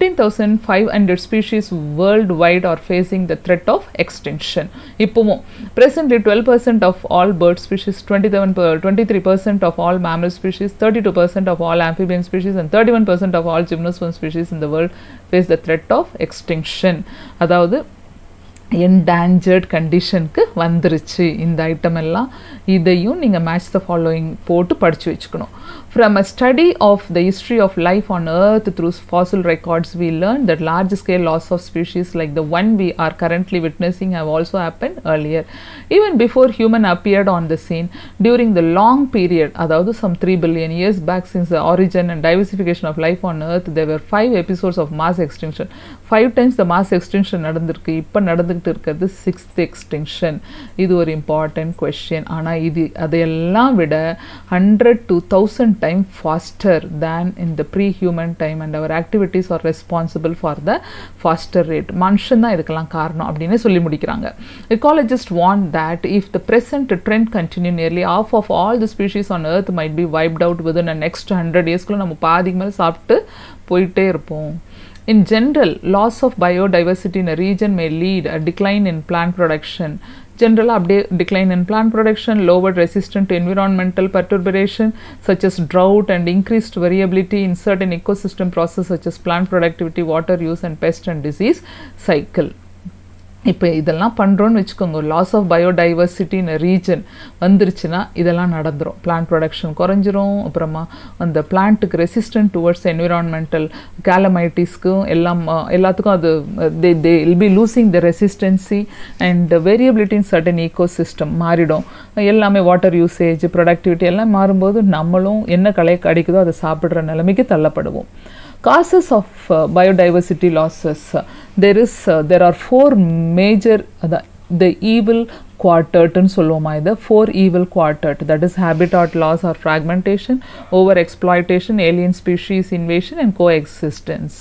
Speaker 1: 15,500 species worldwide are facing the threat of extinction. இப்போவும் presently 12% of all bird species, 27 per, 23% of all mammal species, 32% of all amphibian species, and 31% of all gymnosperm species in the world face the threat of extinction. அதாவது endangered கண்டிஷனுக்கு வந்துருச்சு இந்த item எல்லாம் இதையும் நீங்கள் match the following போட்டு படித்து வச்சுக்கணும் from a study of the history of life on earth through fossil records we learned that large scale loss of species like the one we are currently witnessing have also happened earlier even before human appeared on the scene during the long period அதாவது some 3 billion years back since the origin and diversification of life on earth there were five episodes of mass extinction five times the mass extinction நடந்திருக்கு இப்போ நடந்துக்கிட்டு இருக்கிறது sixth extinction இது ஒரு important question ஆனால் இது அதையெல்லாம் விட hundred to thousand time faster than in the pre human time and our activities are responsible for the faster rate மனுஷன் தான் இதுக்கெல்லாம் காரணம் அப்படின்னு சொல்லி முடிக்கிறாங்க எக்காலஜிஸ்ட் வாண்ட் that if the present trend continue nearly half of all the species on earth might be wiped out with next hundred இயர்ஸ்க்குள்ள நம்ம பாதிக்கு மேலே சாப்பிட்டு போயிட்டே இருப்போம் In general, loss of biodiversity in a region may lead a decline in plant production. General update decline in plant production, lowered resistance to environmental perturbation such as drought and increased variability in certain ecosystem processes such as plant productivity, water use and pest and disease cycle. இப்போ இதெல்லாம் பண்ணுறோன்னு வச்சுக்கோங்க loss of biodiversity in region வந்துருச்சுன்னா இதெல்லாம் நடந்துரும் plant production குறைஞ்சிரும் அப்புறமா அந்த பிளான்ட்டுக்கு ரெசிஸ்டன்ட் டுவர்ட்ஸ் என்விரான்மெண்டல் கேலமைட்டிஸ்க்கும் எல்லாம் அஹ், எல்லாத்துக்கும் அது they they will be losing the resistancy and variability in certain ecosystem மாறிடும் எல்லாமே வாட்டர் யூசேஜ் ப்ரொடக்டிவிட்டி எல்லாம் மாறும்போது நம்மளும் என்ன களை கிடைக்குதோ அதை சாப்பிட்ற நிலைமைக்கு தள்ளப்படுவோம் causes of uh, biodiversity losses uh, there is uh, there are four major the, the evil quartet ன்னு சொல்லுவோமா இதை four evil quartet that is habitat loss or fragmentation over exploitation alien species invasion and coexistence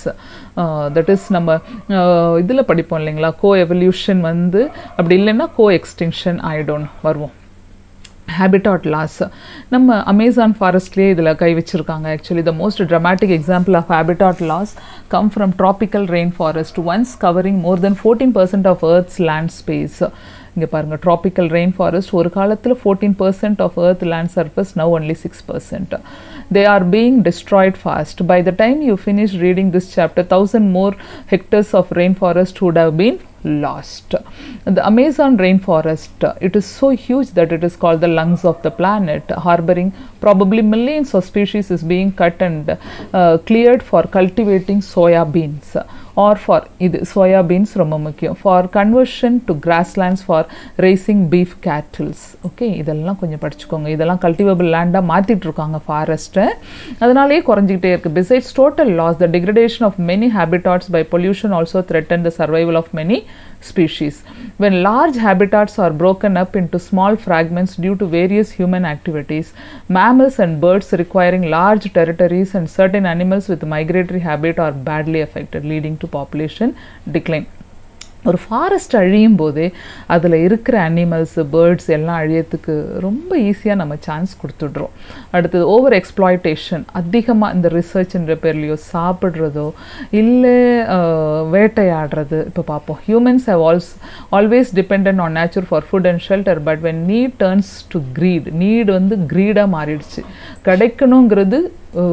Speaker 1: that is நம்ம இதில் படிப்போம் இல்லைங்களா கோ evolution வந்து அப்படி இல்லைன்னா கோ எக்ஸ்டிங்ஷன் ஆயிடும் வருவோம் ஹேபிட்டாட் லாஸ் நம்ம அமேசான் ஃபாரஸ்ட்லேயே இதில் கை வச்சுருக்காங்க actually the most dramatic example of habitat loss come from tropical rain forest once covering more than fourteen percent of earth's land space இங்கே பாருங்கள் ட்ராபிக்கல் ரெயின் ஃபாரஸ்ட் ஒரு காலத்தில் fourteen percent of earth land surface now only six percent they are being destroyed fast. By the time you finish reading this chapter, thousand more hectares of rainforest would have been lost. The Amazon rainforest, uh, it is so huge that it is called the lungs of the planet, harboring probably millions of species is being cut and uh, cleared for cultivating soya beans or for இது soya beans ரொம்ப முக்கியம் for conversion to grasslands for raising beef cattles okay இதெல்லாம் கொஞ்சம் படிச்சுக்கோங்க இதெல்லாம் cultivable லேண்டாக மாற்றிட்டு இருக்காங்க ஃபாரஸ்ட்டை அதனாலேயே குறைஞ்சிக்கிட்டே இருக்குது besides total loss the degradation of many habitats by pollution also threaten the survival of many species. When large habitats are broken up into small fragments due to various human activities, mammals and birds requiring large territories and certain animals with migratory habit are badly affected, leading to population decline. ஒரு forest அழியும் போதே அதில் இருக்கிற animals birds எல்லாம் அழியத்துக்கு ரொம்ப ஈஸியாக நம்ம chance கொடுத்துட்றோம் அடுத்தது ஓவர் எக்ஸ்ப்ளாய்டேஷன் அதிகமாக இந்த ரிசர்ச்ன்ற பேர்லையோ சாப்பிட்றதோ இல்லை வேட்டையாடுறது இப்போ பார்ப்போம் ஹியூமன்ஸ் ஹவ் ஆல்ஸ் always depend on nature for food and shelter but when need turns to greed need வந்து க்ரீடாக மாறிடுச்சு கிடைக்கணுங்கிறது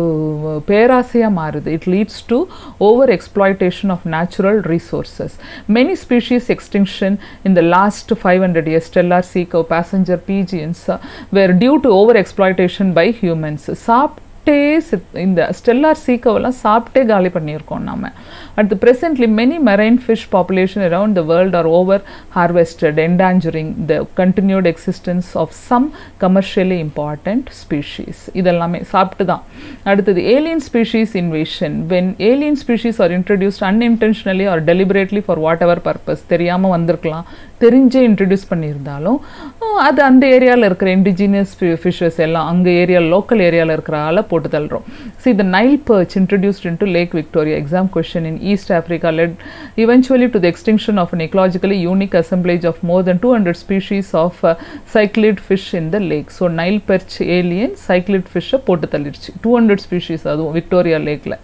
Speaker 1: பேராசையாக மாறுது it leads to over exploitation of natural resources many species extinction in the last five hundred years Steller sea cow passenger pigeons were due to over exploitation by humans சாப்பிட்டே இந்த Steller சீக்கோவெல்லாம் சாப்பிட்டே காலி பண்ணியிருக்கோம் நம்ம at the presently many marine fish population around the world are over harvested endangering the continued existence of some commercially important species இதெல்லாமே சாப்பிட்டு தான் அடுத்தது alien species invasion when alien species are introduced unintentionally or deliberately for whatever purpose தெரியாமல் வந்திருக்கலாம் தெரிஞ்சே introduce பண்ணியிருந்தாலும் அது அந்த ஏரியாவில் இருக்கிற இண்டிஜினியஸ் ஃபிஷஸ் எல்லாம் அங்கே ஏரியா லோக்கல் ஏரியாவில் இருக்கிற போட்டு தள்ளுறோம் see the Nile perch introduced into Lake Victoria exam question இன் East Africa led eventually to the extinction of an ecologically unique assemblage of more than 200 species of uh, cyclid fish in the lake. So Nile perch alien cyclid fish போட்டு தள்ளிடுச்சு 200 species அதுவும் Victoria லேக்கில்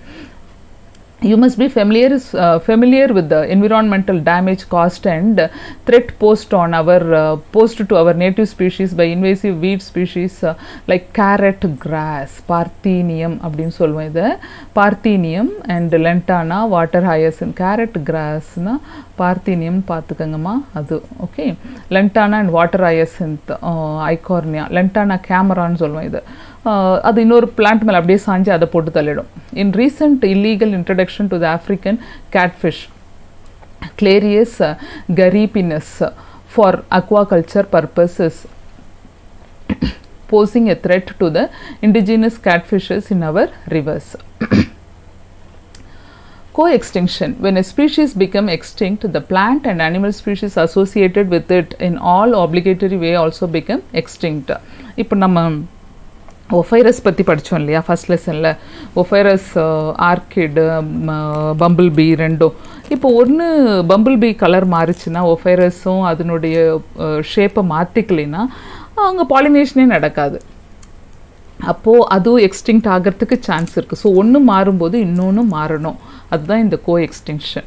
Speaker 1: you must be familiar uh, familiar with the environmental damage caused and uh, threat posed on our uh, posed to our native species by invasive weed species uh, like carrot grass parthenium அப்படின்னு சொல்லுவோம் இதை parthenium and lentana water hyacinth carrot grassனா parthenium பார்த்துக்கங்கம்மா அது okay Lantana and water hyacinth Eichhornia Lantana கேமரான்னு சொல்லுவோம் இது அது இன்னொரு பிளான்ட் மேலே அப்படியே சாஞ்சு அதை போட்டு தள்ளிடும் in recent illegal introduction to the African catfish Clarias gariepinus for aquaculture purposes posing a threat to the indigenous catfishes in our rivers. Co-extinction. When a species become extinct, the plant and animal species associated with it in all obligatory way also become extinct. இப்போ நம்ம ஒஃபைரஸ் பற்றி படித்தோம் இல்லையா first லெசனில் ஒஃபைரஸ் ஆர்கிடு bumble B ரெண்டும் இப்போ ஒன்று bumble bee colour மாறிச்சுன்னா ஒஃபைரஸும் அதனுடைய ஷேப்பை மாற்றிக்கலைன்னா அங்கே பாலினேஷனே நடக்காது அப்போது அதுவும் எக்ஸ்டிங்க்ட் ஆகிறதுக்கு சான்ஸ் இருக்குது ஸோ ஒன்று மாறும்போது இன்னொன்று மாறணும் அதுதான் இந்த coextinction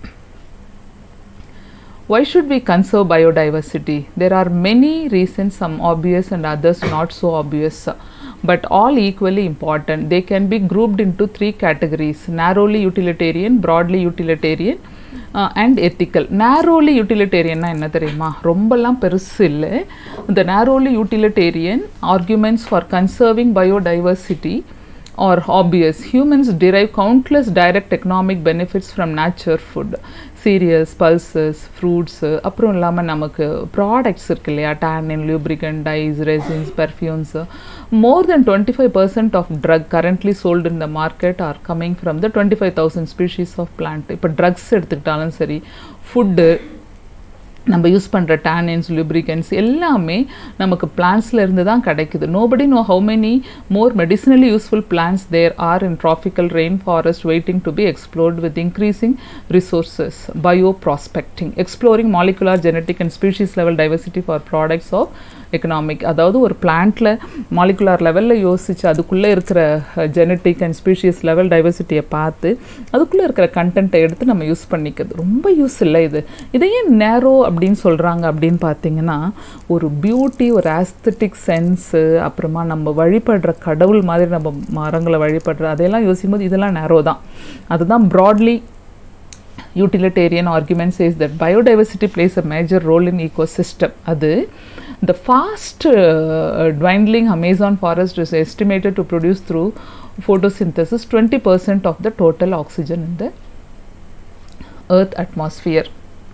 Speaker 1: why should we conserve biodiversity there are many reasons some obvious and others not so obvious but all equally important they can be grouped into three categories narrowly utilitarian broadly utilitarian and ethical narrowly யூட்டிலிட்டேரியன்னா என்ன தெரியுமா ரொம்பலாம் பெருசு இல்லை இந்த narrowly utilitarian arguments for conserving biodiversity or obvious. Humans derive countless direct economic benefits from nature food. cereals, pulses, fruits, அப்புறம் இல்லாமல் நமக்கு ப்ராடக்ட்ஸ் இருக்கு இல்லையா tannin lubricant, dyes, resins, perfumes. More than 25% of drug currently sold in the market are coming from the 25,000 species of plant. இப்போ drugs எடுத்துக்கிட்டாலும் சரி food நம்ம use பண்ணுற டேனின்ஸ் lubricants எல்லாமே நமக்கு பிளான்ஸில் இருந்து தான் கிடைக்குது nobody know how many more medicinally useful plants there are in tropical rain forest waiting to be explored with increasing resources bio prospecting exploring molecular genetic and species level diversity for products of economic அதாவது ஒரு பிளான்ட்டில் molecular லெவலில் யோசித்து அதுக்குள்ளே இருக்கிற genetic and species level டைவர்சிட்டியை பார்த்து அதுக்குள்ளே இருக்கிற கண்டென்ட்டை எடுத்து நம்ம யூஸ் பண்ணிக்கிறது ரொம்ப யூஸ் இல்லை இது இதையே நேரோ அப்படின்னு சொல்கிறாங்க அப்படின்னு பார்த்தீங்கன்னா ஒரு பியூட்டி ஒரு ஆஸ்தட்டிக் சென்ஸு அப்புறமா நம்ம வழிபடுற கடவுள் மாதிரி நம்ம மரங்களை வழிபடுற அதையெல்லாம் யோசிக்கும் போது இதெல்லாம் நேரோ தான் அதுதான் broadly utilitarian argument says that biodiversity plays a major role in ecosystem அது the fast uh, dwindling amazon forest is estimated to produce through photosynthesis 20% of the total oxygen in the earth atmosphere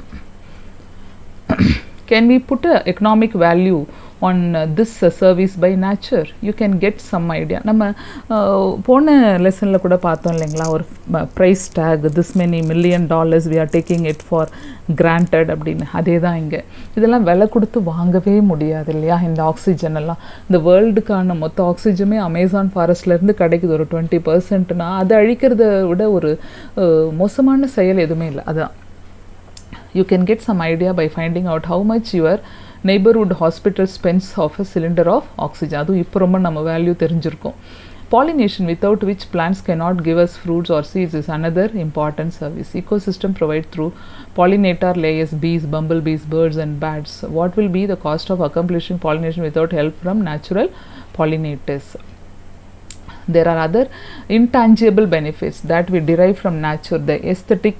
Speaker 1: can we put a economic value on uh, this uh, service by nature you can get some idea நம்ம போன லெசனில் கூட பார்த்தோம் இல்லைங்களா ஒரு price tag this many million dollars we are taking it for granted அப்படின்னு அதே தான் இங்கே இதெல்லாம் விலை கொடுத்து வாங்கவே முடியாது இல்லையா இந்த ஆக்சிஜன் எல்லாம் இந்த வேர்ல்டுக்கான மொத்த ஆக்சிஜனுமே அமேசான் ஃபாரஸ்ட்லேருந்து கிடைக்குது ஒரு டுவெண்ட்டி பர்சன்ட்னா அதை அழிக்கிறத விட ஒரு மோசமான செயல் எதுவுமே இல்லை அதான் you can get some idea by finding out how much your neighborhood hospital spends of a cylinder of oxygen அதுவும் இப்போ ரொம்ப நம்ம வேல்யூ தெரிஞ்சிருக்கோம் pollination without which plants cannot give us fruits or seeds is another important service ecosystem provided through pollinator layers bees bumblebees birds and bats what will be the cost of accomplishing pollination without help from natural pollinators there are other intangible benefits that we derive from nature the aesthetic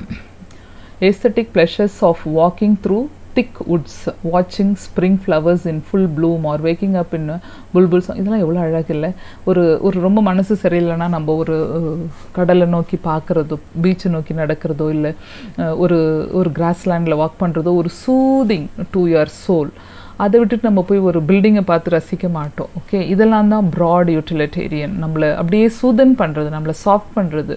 Speaker 1: aesthetic pleasures of walking through thick woods watching spring flowers in full bloom or waking up in a bulbul song இதெல்லாம் எவ்வளோ அழகு இல்லை ஒரு ஒரு ரொம்ப மனசு சரியில்லைன்னா நம்ம ஒரு கடலை நோக்கி பார்க்குறதோ பீச்சை நோக்கி நடக்கிறதோ இல்லை ஒரு ஒரு கிராஸ்லேண்டில் வாக் பண்ணுறதோ ஒரு சூதிங் டு யுவர் சோல் அதை விட்டுட்டு நம்ம போய் ஒரு பில்டிங்கை பார்த்து ரசிக்க மாட்டோம் ஓகே இதெல்லாம் தான் ப்ராட் யூட்டிலிட்டேரியன் நம்மளை அப்படியே சூதன் பண்ணுறது நம்மளை சாஃப்ட் பண்ணுறது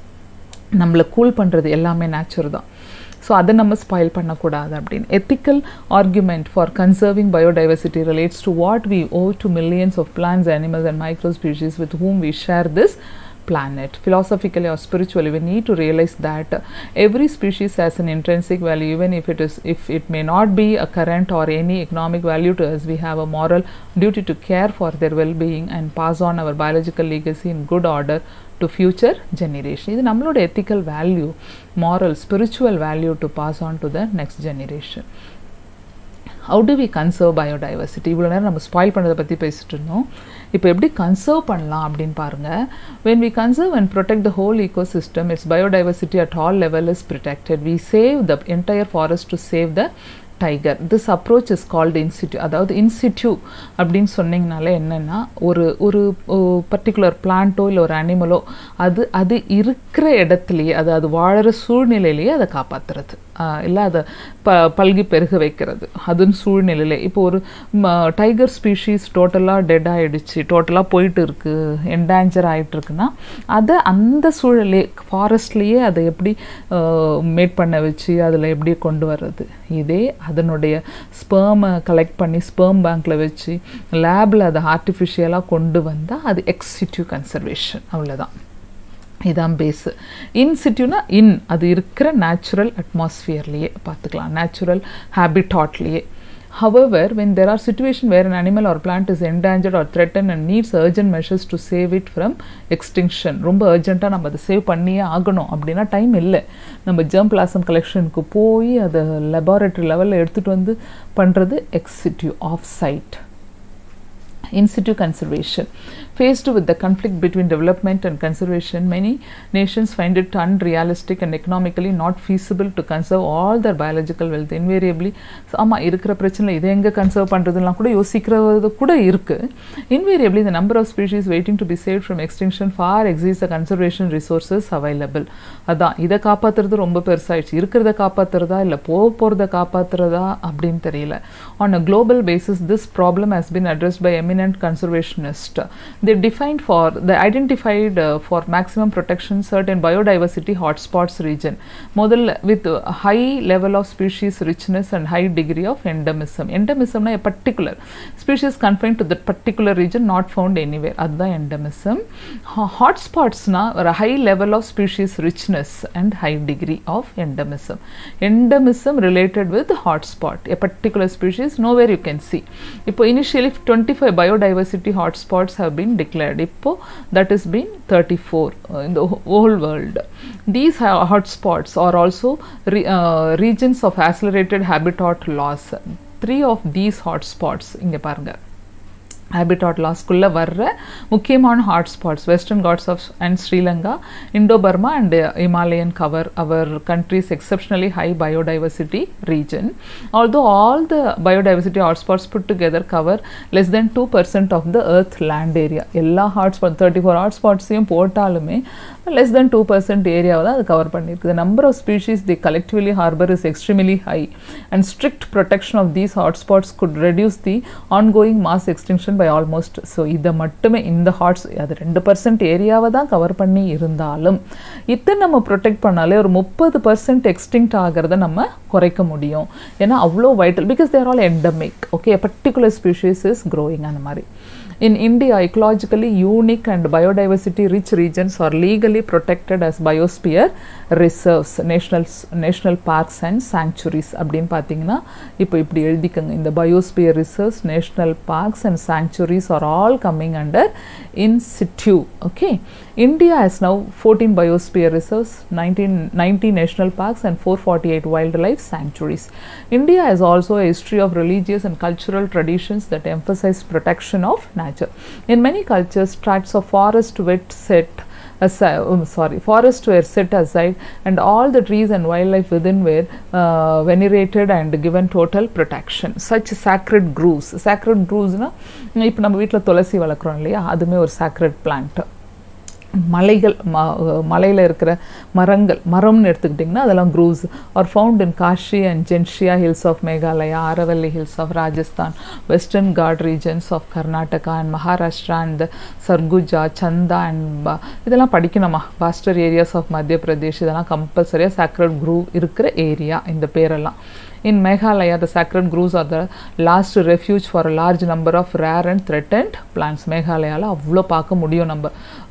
Speaker 1: நம்மளை கூல் பண்ணுறது எல்லாமே நேச்சுர் தான் ஸோ அதை நம்ம ஸ்பாயில் பண்ணக்கூடாது அப்படின்னு ethical argument for conserving biodiversity relates to what we owe to millions of plants animals and micro species with whom we share this planet. Philosophically or spiritually, we need to realize that uh, every species has an intrinsic value, even if it is if it may not be a current or any economic value to us. We have a moral duty to care for their well-being and pass on our biological legacy in good order to future generation. இது நம்மளோட ethical value, moral, spiritual value to pass on to the next generation. How do we conserve biodiversity இவ்வளோ நேரம் நம்ம spoil பண்ணுறதை பற்றி பேசிட்டு இருந்தோம் இப்போ எப்படி கன்சர்வ் பண்ணலாம் அப்படின்னு பாருங்கள் when we conserve and protect the whole ecosystem its biodiversity at all level is protected we save the entire forest to save the tiger this approach is called in situ அதாவது in situ அப்படின்னு சொன்னீங்கனாலே என்னென்னா ஒரு ஒரு particular பிளான்ட்டோ இல்லை ஒரு அனிமலோ அது அது இருக்கிற இடத்துலையே அது அது வாழற சூழ்நிலையிலேயே அதை காப்பாற்றுறது இல்லை அதை ப பல்கி பெருக வைக்கிறது அதுன்னு சூழ்நிலையிலே இப்போ ஒரு டைகர் ஸ்பீஷீஸ் டோட்டலாக டெட் ஆகிடுச்சு டோட்டலாக போயிட்டு இருக்குது என்டேஞ்சர் ஆகிட்டு இருக்குன்னா அதை அந்த சூழலே ஃபாரஸ்ட்லேயே அதை எப்படி மேட் பண்ண வச்சு அதில் எப்படி கொண்டு வர்றது இதே அதனுடைய ஸ்பேமை கலெக்ட் பண்ணி ஸ்பேம் பேங்க்கில் வச்சு லேபில் அதை ஆர்டிஃபிஷியலாக கொண்டு வந்தால் அது எக்ஸிட்டிவ் கன்சர்வேஷன் அவ்வளோதான் இதான் பேஸு இன்சிட்யூனா இன் அது இருக்கிற நேச்சுரல் அட்மாஸ்ஃபியர்லேயே பார்த்துக்கலாம் நேச்சுரல் ஹேபிட்டாட்லேயே However, when there are situations where an animal or plant is endangered or threatened and needs urgent measures to save it from extinction, ரொம்ப அர்ஜென்ட்டாக நம்ம அதை சேவ் பண்ணியே ஆகணும் அப்படின்னா டைம் இல்லை நம்ம ஜெர்ம் பிளாசம் கலெக்ஷனுக்கு போய் அதை லெபார்ட்டரி லெவலில் எடுத்துகிட்டு வந்து பண்ணுறது எக்ஸிட்டிவ் of site in situ conservation. Faced with the conflict between development and conservation, many nations find it unrealistic and economically not feasible to conserve all their biological wealth. Invariably, ஆமாம் இருக்கிற பிரச்சனை இதை எங்கே கன்சர்வ் பண்ணுறதுலாம் கூட யோசிக்கிறது கூட இருக்குது invariably the number of species waiting to be saved from extinction far exceeds the conservation resources available அதான் இதை காப்பாற்றுறது ரொம்ப பெருசாகிடுச்சு இருக்கிறத காப்பாற்றுறதா இல்லை போக போகிறத காப்பாற்றுறதா அப்படின்னு தெரியல on a global basis this problem has been addressed by eminent conservationists they defined for they identified uh, for maximum protection certain biodiversity hotspots region முதல்ல with a high level of species richness and high degree of endemism endemism a particular species confined to that particular region not found anywhere அதுதான் endemism hotspotsனா ஒரு high level of species richness and high degree of endemism endemism related with hotspot a particular species nowhere you can see இப்போ initially 25 biodiversity hotspots have been declared இப்போ that has been 34 uh, in the whole world these hotspots are also re, uh, regions of accelerated habitat loss three of these hotspots இங்க பாருங்க habitat லாஸ்க்குள்ளே வர்ற முக்கியமான hotspots Western Ghats of and Sri Lanka Indo Burma and Himalayan cover our countries exceptionally high biodiversity region although all the biodiversity hotspots put together cover less than two percent of the earth land area எல்லா hotspot thirty four ஹாட்ஸ்பாட்ஸையும் போட்டாலுமே less than two percent ஏரியாவை தான் அது cover பண்ணியிருக்குது number of species the collectively harbor is extremely high and strict protection of these hotspots could reduce the ongoing mass extinction by almost so இதை மட்டுமே இந்த hats அது ரெண்டு பர்சன்ட் ஏரியாவை தான் கவர் பண்ணி இருந்தாலும் இத்தனை நம்ம ப்ரொடெக்ட் பண்ணாலே ஒரு முப்பது பர்சன்ட் எக்ஸ்டிங்க்ட் ஆகிறத நம்ம குறைக்க முடியும் ஏன்னா அவ்வளோ vital because they're all endemic okay particular species is growing அந்த மாதிரி In India, ecologically unique and biodiversity rich regions are legally protected as biosphere reserves, national, national parks and sanctuaries. அப்படின்னு பார்த்தீங்கன்னா இப்போ இப்படி எழுதிக்கங்க இந்த biosphere reserves national parks and sanctuaries are all coming under in situ. Okay. India has now 14 biosphere reserves, 19, 90 national parks and 448 wildlife sanctuaries. India has also a history of religious and cultural traditions that emphasize protection of nature. In many cultures, tracts of forest wet set aside, um, sorry, forests were set aside and all the trees and wildlife within were uh, venerated and given total protection. Such sacred groves, sacred groves, இப்போ நம்ம வீட்டில் துளசி வளர்க்குறோம் இல்லையா அதுவுமே ஒரு sacred plant. மலைகள் ம மலையில் இருக்கிற மரங்கள் மரம்னு எடுத்துக்கிட்டிங்கன்னா அதெல்லாம் groves are found in Khasi and Jaintia hills of Meghalaya Aravalli hills of Rajasthan Western காட் regions of Karnataka and Maharashtra and Sarguja Chanda and இதெல்லாம் படிக்கணுமா பாஸ்டர் ஏரியாஸ் ஆஃப் மத்திய பிரதேஷ் இதெல்லாம் கம்பல்சரியாக சாக்ரட் க்ரூ இருக்கிற ஏரியா இந்த பேரெல்லாம் In Meghalaya, the sacred groves are the last refuge for a large number of rare and threatened plants. மேகாலயாவில் அவ்வளோ பார்க்க முடியும் நம்ம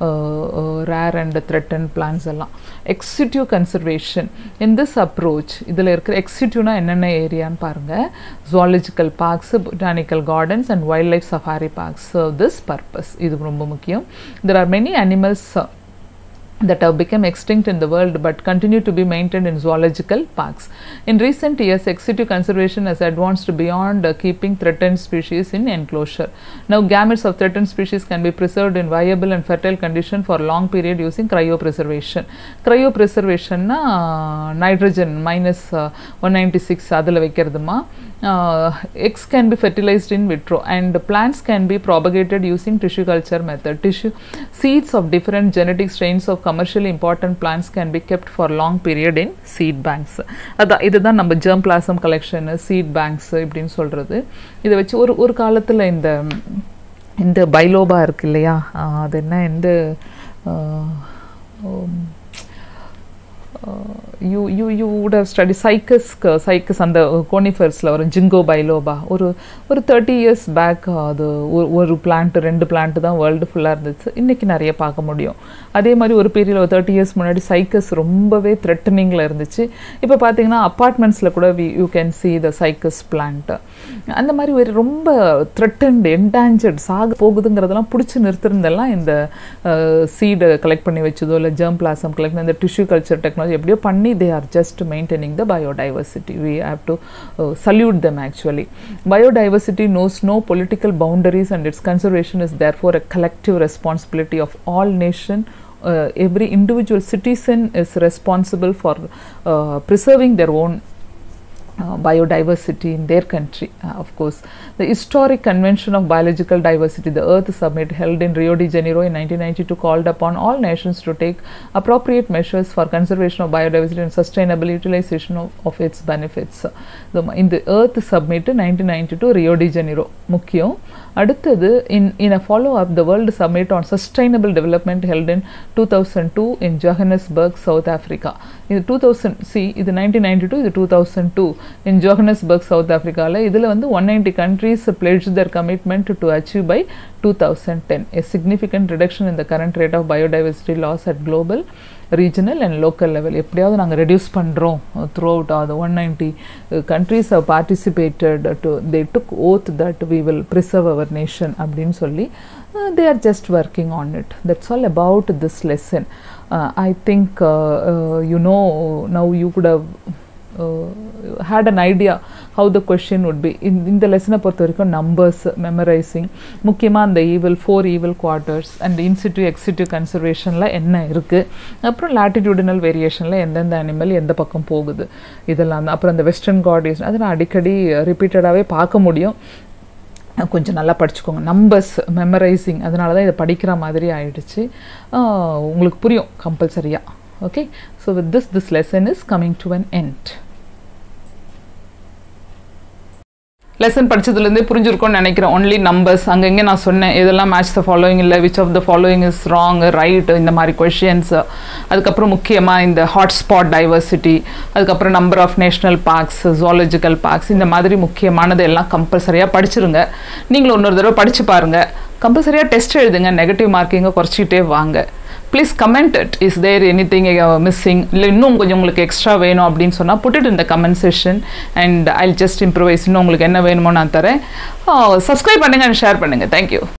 Speaker 1: ரேர் அண்ட் த்ரெட்டன் பிளான்ஸ் எல்லாம் ex situ conservation in this approach இதில் இருக்கிற எக்ஸிட்யூனா என்னென்ன ஏரியான்னு பாருங்கள் zoological parks botanical gardens and wildlife safari parks serve this purpose இது ரொம்ப முக்கியம் there are many animals that have become extinct in the world but continue to be maintained in zoological parks. In recent years, ex situ conservation has advanced beyond uh, keeping threatened species in enclosure. Now, gametes of threatened species can be preserved in viable and fertile condition for long period using cryopreservation. Cryopreservation na uh, nitrogen minus uh, 196 அதில் வைக்கிறதுமா uh, eggs can be fertilized in vitro and plants can be propagated using tissue culture method. Tissue seeds of different genetic strains of commercially important plants can be kept for long period in seed banks. அதான் இதுதான் நம்ம germ plasm collection seed banks இப்படின்னு சொல்கிறது இதை வச்சு ஒரு ஒரு காலத்தில் இந்த இந்த பைலோபா இருக்கு இல்லையா அது என்ன இந்த you you you would have study cycas cycas அந்த கோனிஃபர்ஸில் வரும் ஜிங்கோ பைலோபா ஒரு ஒரு தேர்ட்டி இயர்ஸ் பேக் அது ஒரு ஒரு பிளான்ட் ரெண்டு பிளான்ட் தான் வேர்ல்டு ஃபுல்லாக இருந்துச்சு இன்றைக்கி நிறைய பார்க்க முடியும் அதே மாதிரி ஒரு பீரியட் ஒரு தேர்ட்டி இயர்ஸ் முன்னாடி சைக்கஸ் ரொம்பவே த்ரெட்டனிங்கில் இருந்துச்சு இப்போ பார்த்தீங்கன்னா அப்பார்ட்மெண்ட்ஸில் கூட we you can see the cycas plant அந்த மாதிரி ஒரு ரொம்ப த்ரெட்டன்டு என்டாஞ்சர்ட் சாக போகுதுங்கிறதெல்லாம் பிடிச்சி நிறுத்திருந்தெல்லாம் இந்த சீடை கலெக்ட் பண்ணி வச்சதோ இல்லை ஜெர்ம் பிளாசம் கலெக்ட் இந்த டிஷ்யூ கல்ச்சர் டெக்னாலஜி எப்படியோ பண்ணி they are just maintaining the biodiversity we have to salute them actually biodiversity knows no political boundaries and its conservation is therefore a collective responsibility of all nation uh, every individual citizen is responsible for uh, preserving their own uh, biodiversity in their country, uh, of course. The historic convention of biological diversity, the Earth Summit held in Rio de Janeiro in 1992, called upon all nations to take appropriate measures for conservation of biodiversity and sustainable utilization of, of its benefits. So, in the Earth Summit 1992, Rio de Janeiro, முக்கியம் அடுத்தது in in a follow up the world summit on sustainable development held in two thousand two in Johannesburg South Africa இது two thousand சி இது nineteen ninety two இது two thousand two in Johannesburg South ஆஃப்ரிக்காவில் இதில் வந்து one ninety countries pledge their commitment to achieve by two thousand ten a significant reduction in the current rate of biodiversity loss at global regional and local level எப்படியாவது நாங்கள் reduce பண்ணுறோம் throughout அது one ninety countries have participated to they took oath that we will preserve our nation அப்படின்னு சொல்லி they are just working on it that's all about this lesson I think you know now you could have had an idea how the question would be in இந்த லெசனை பொறுத்த வரைக்கும் numbers memorising முக்கியமாக அந்த ஈவில் ஃபோர் ஈவில் குவார்ட்டர்ஸ் அண்ட் இன்சிட்டிவ் எக்ஸிட்டிவ் கன்சர்வேஷனில் என்ன இருக்குது அப்புறம் லாட்டிடியூடினல் வேரியேஷனில் எந்தெந்த அனிமல் எந்த பக்கம் போகுது இதெல்லாம் தான் அப்புறம் அந்த வெஸ்டர்ன் கார்டிஸ் அதை நான் அடிக்கடி ரிப்பீட்டடாகவே பார்க்க முடியும் கொஞ்சம் நல்லா படிச்சுக்கோங்க நம்பர்ஸ் மெமரைசிங் அதனால தான் இதை படிக்கிற மாதிரி ஆயிடுச்சு உங்களுக்கு புரியும் கம்பல்சரியாக okay so with this this lesson is coming to an end lesson படிச்சதுலேருந்தே புரிஞ்சிருக்கும்னு நினைக்கிறேன் ஒன்லி நம்பர்ஸ் அங்கங்கே நான் சொன்னேன் இதெல்லாம் மேட்ச் த ஃபாலோயிங் இல்லை which of the following is wrong right இந்த மாதிரி கொஷின்ஸ் அதுக்கப்புறம் முக்கியமாக இந்த ஹாட்ஸ்பாட் டைவர்சிட்டி அதுக்கப்புறம் number of national parks zoological parks இந்த மாதிரி முக்கியமானது எல்லாம் கம்பல்சரியாக படிச்சிருங்க நீங்களும் இன்னொரு தடவை படித்து பாருங்கள் கம்பல்சரியாக டெஸ்ட் எழுதுங்க நெகட்டிவ் மார்க்கிங்கை குறைச்சிக்கிட்டே வாங்க please comment it is there anything missing இல்லை இன்னும் கொஞ்சம் உங்களுக்கு எக்ஸ்ட்ரா வேணும் அப்படின்னு சொன்னால் புட்டிட் இந்த comment session and I just improvise இன்னும் உங்களுக்கு என்ன வேணுமோ நான் தரேன் சப்ஸ்கிரைப் பண்ணுங்கள் அண்ட் ஷேர் பண்ணுங்கள் தேங்க்யூ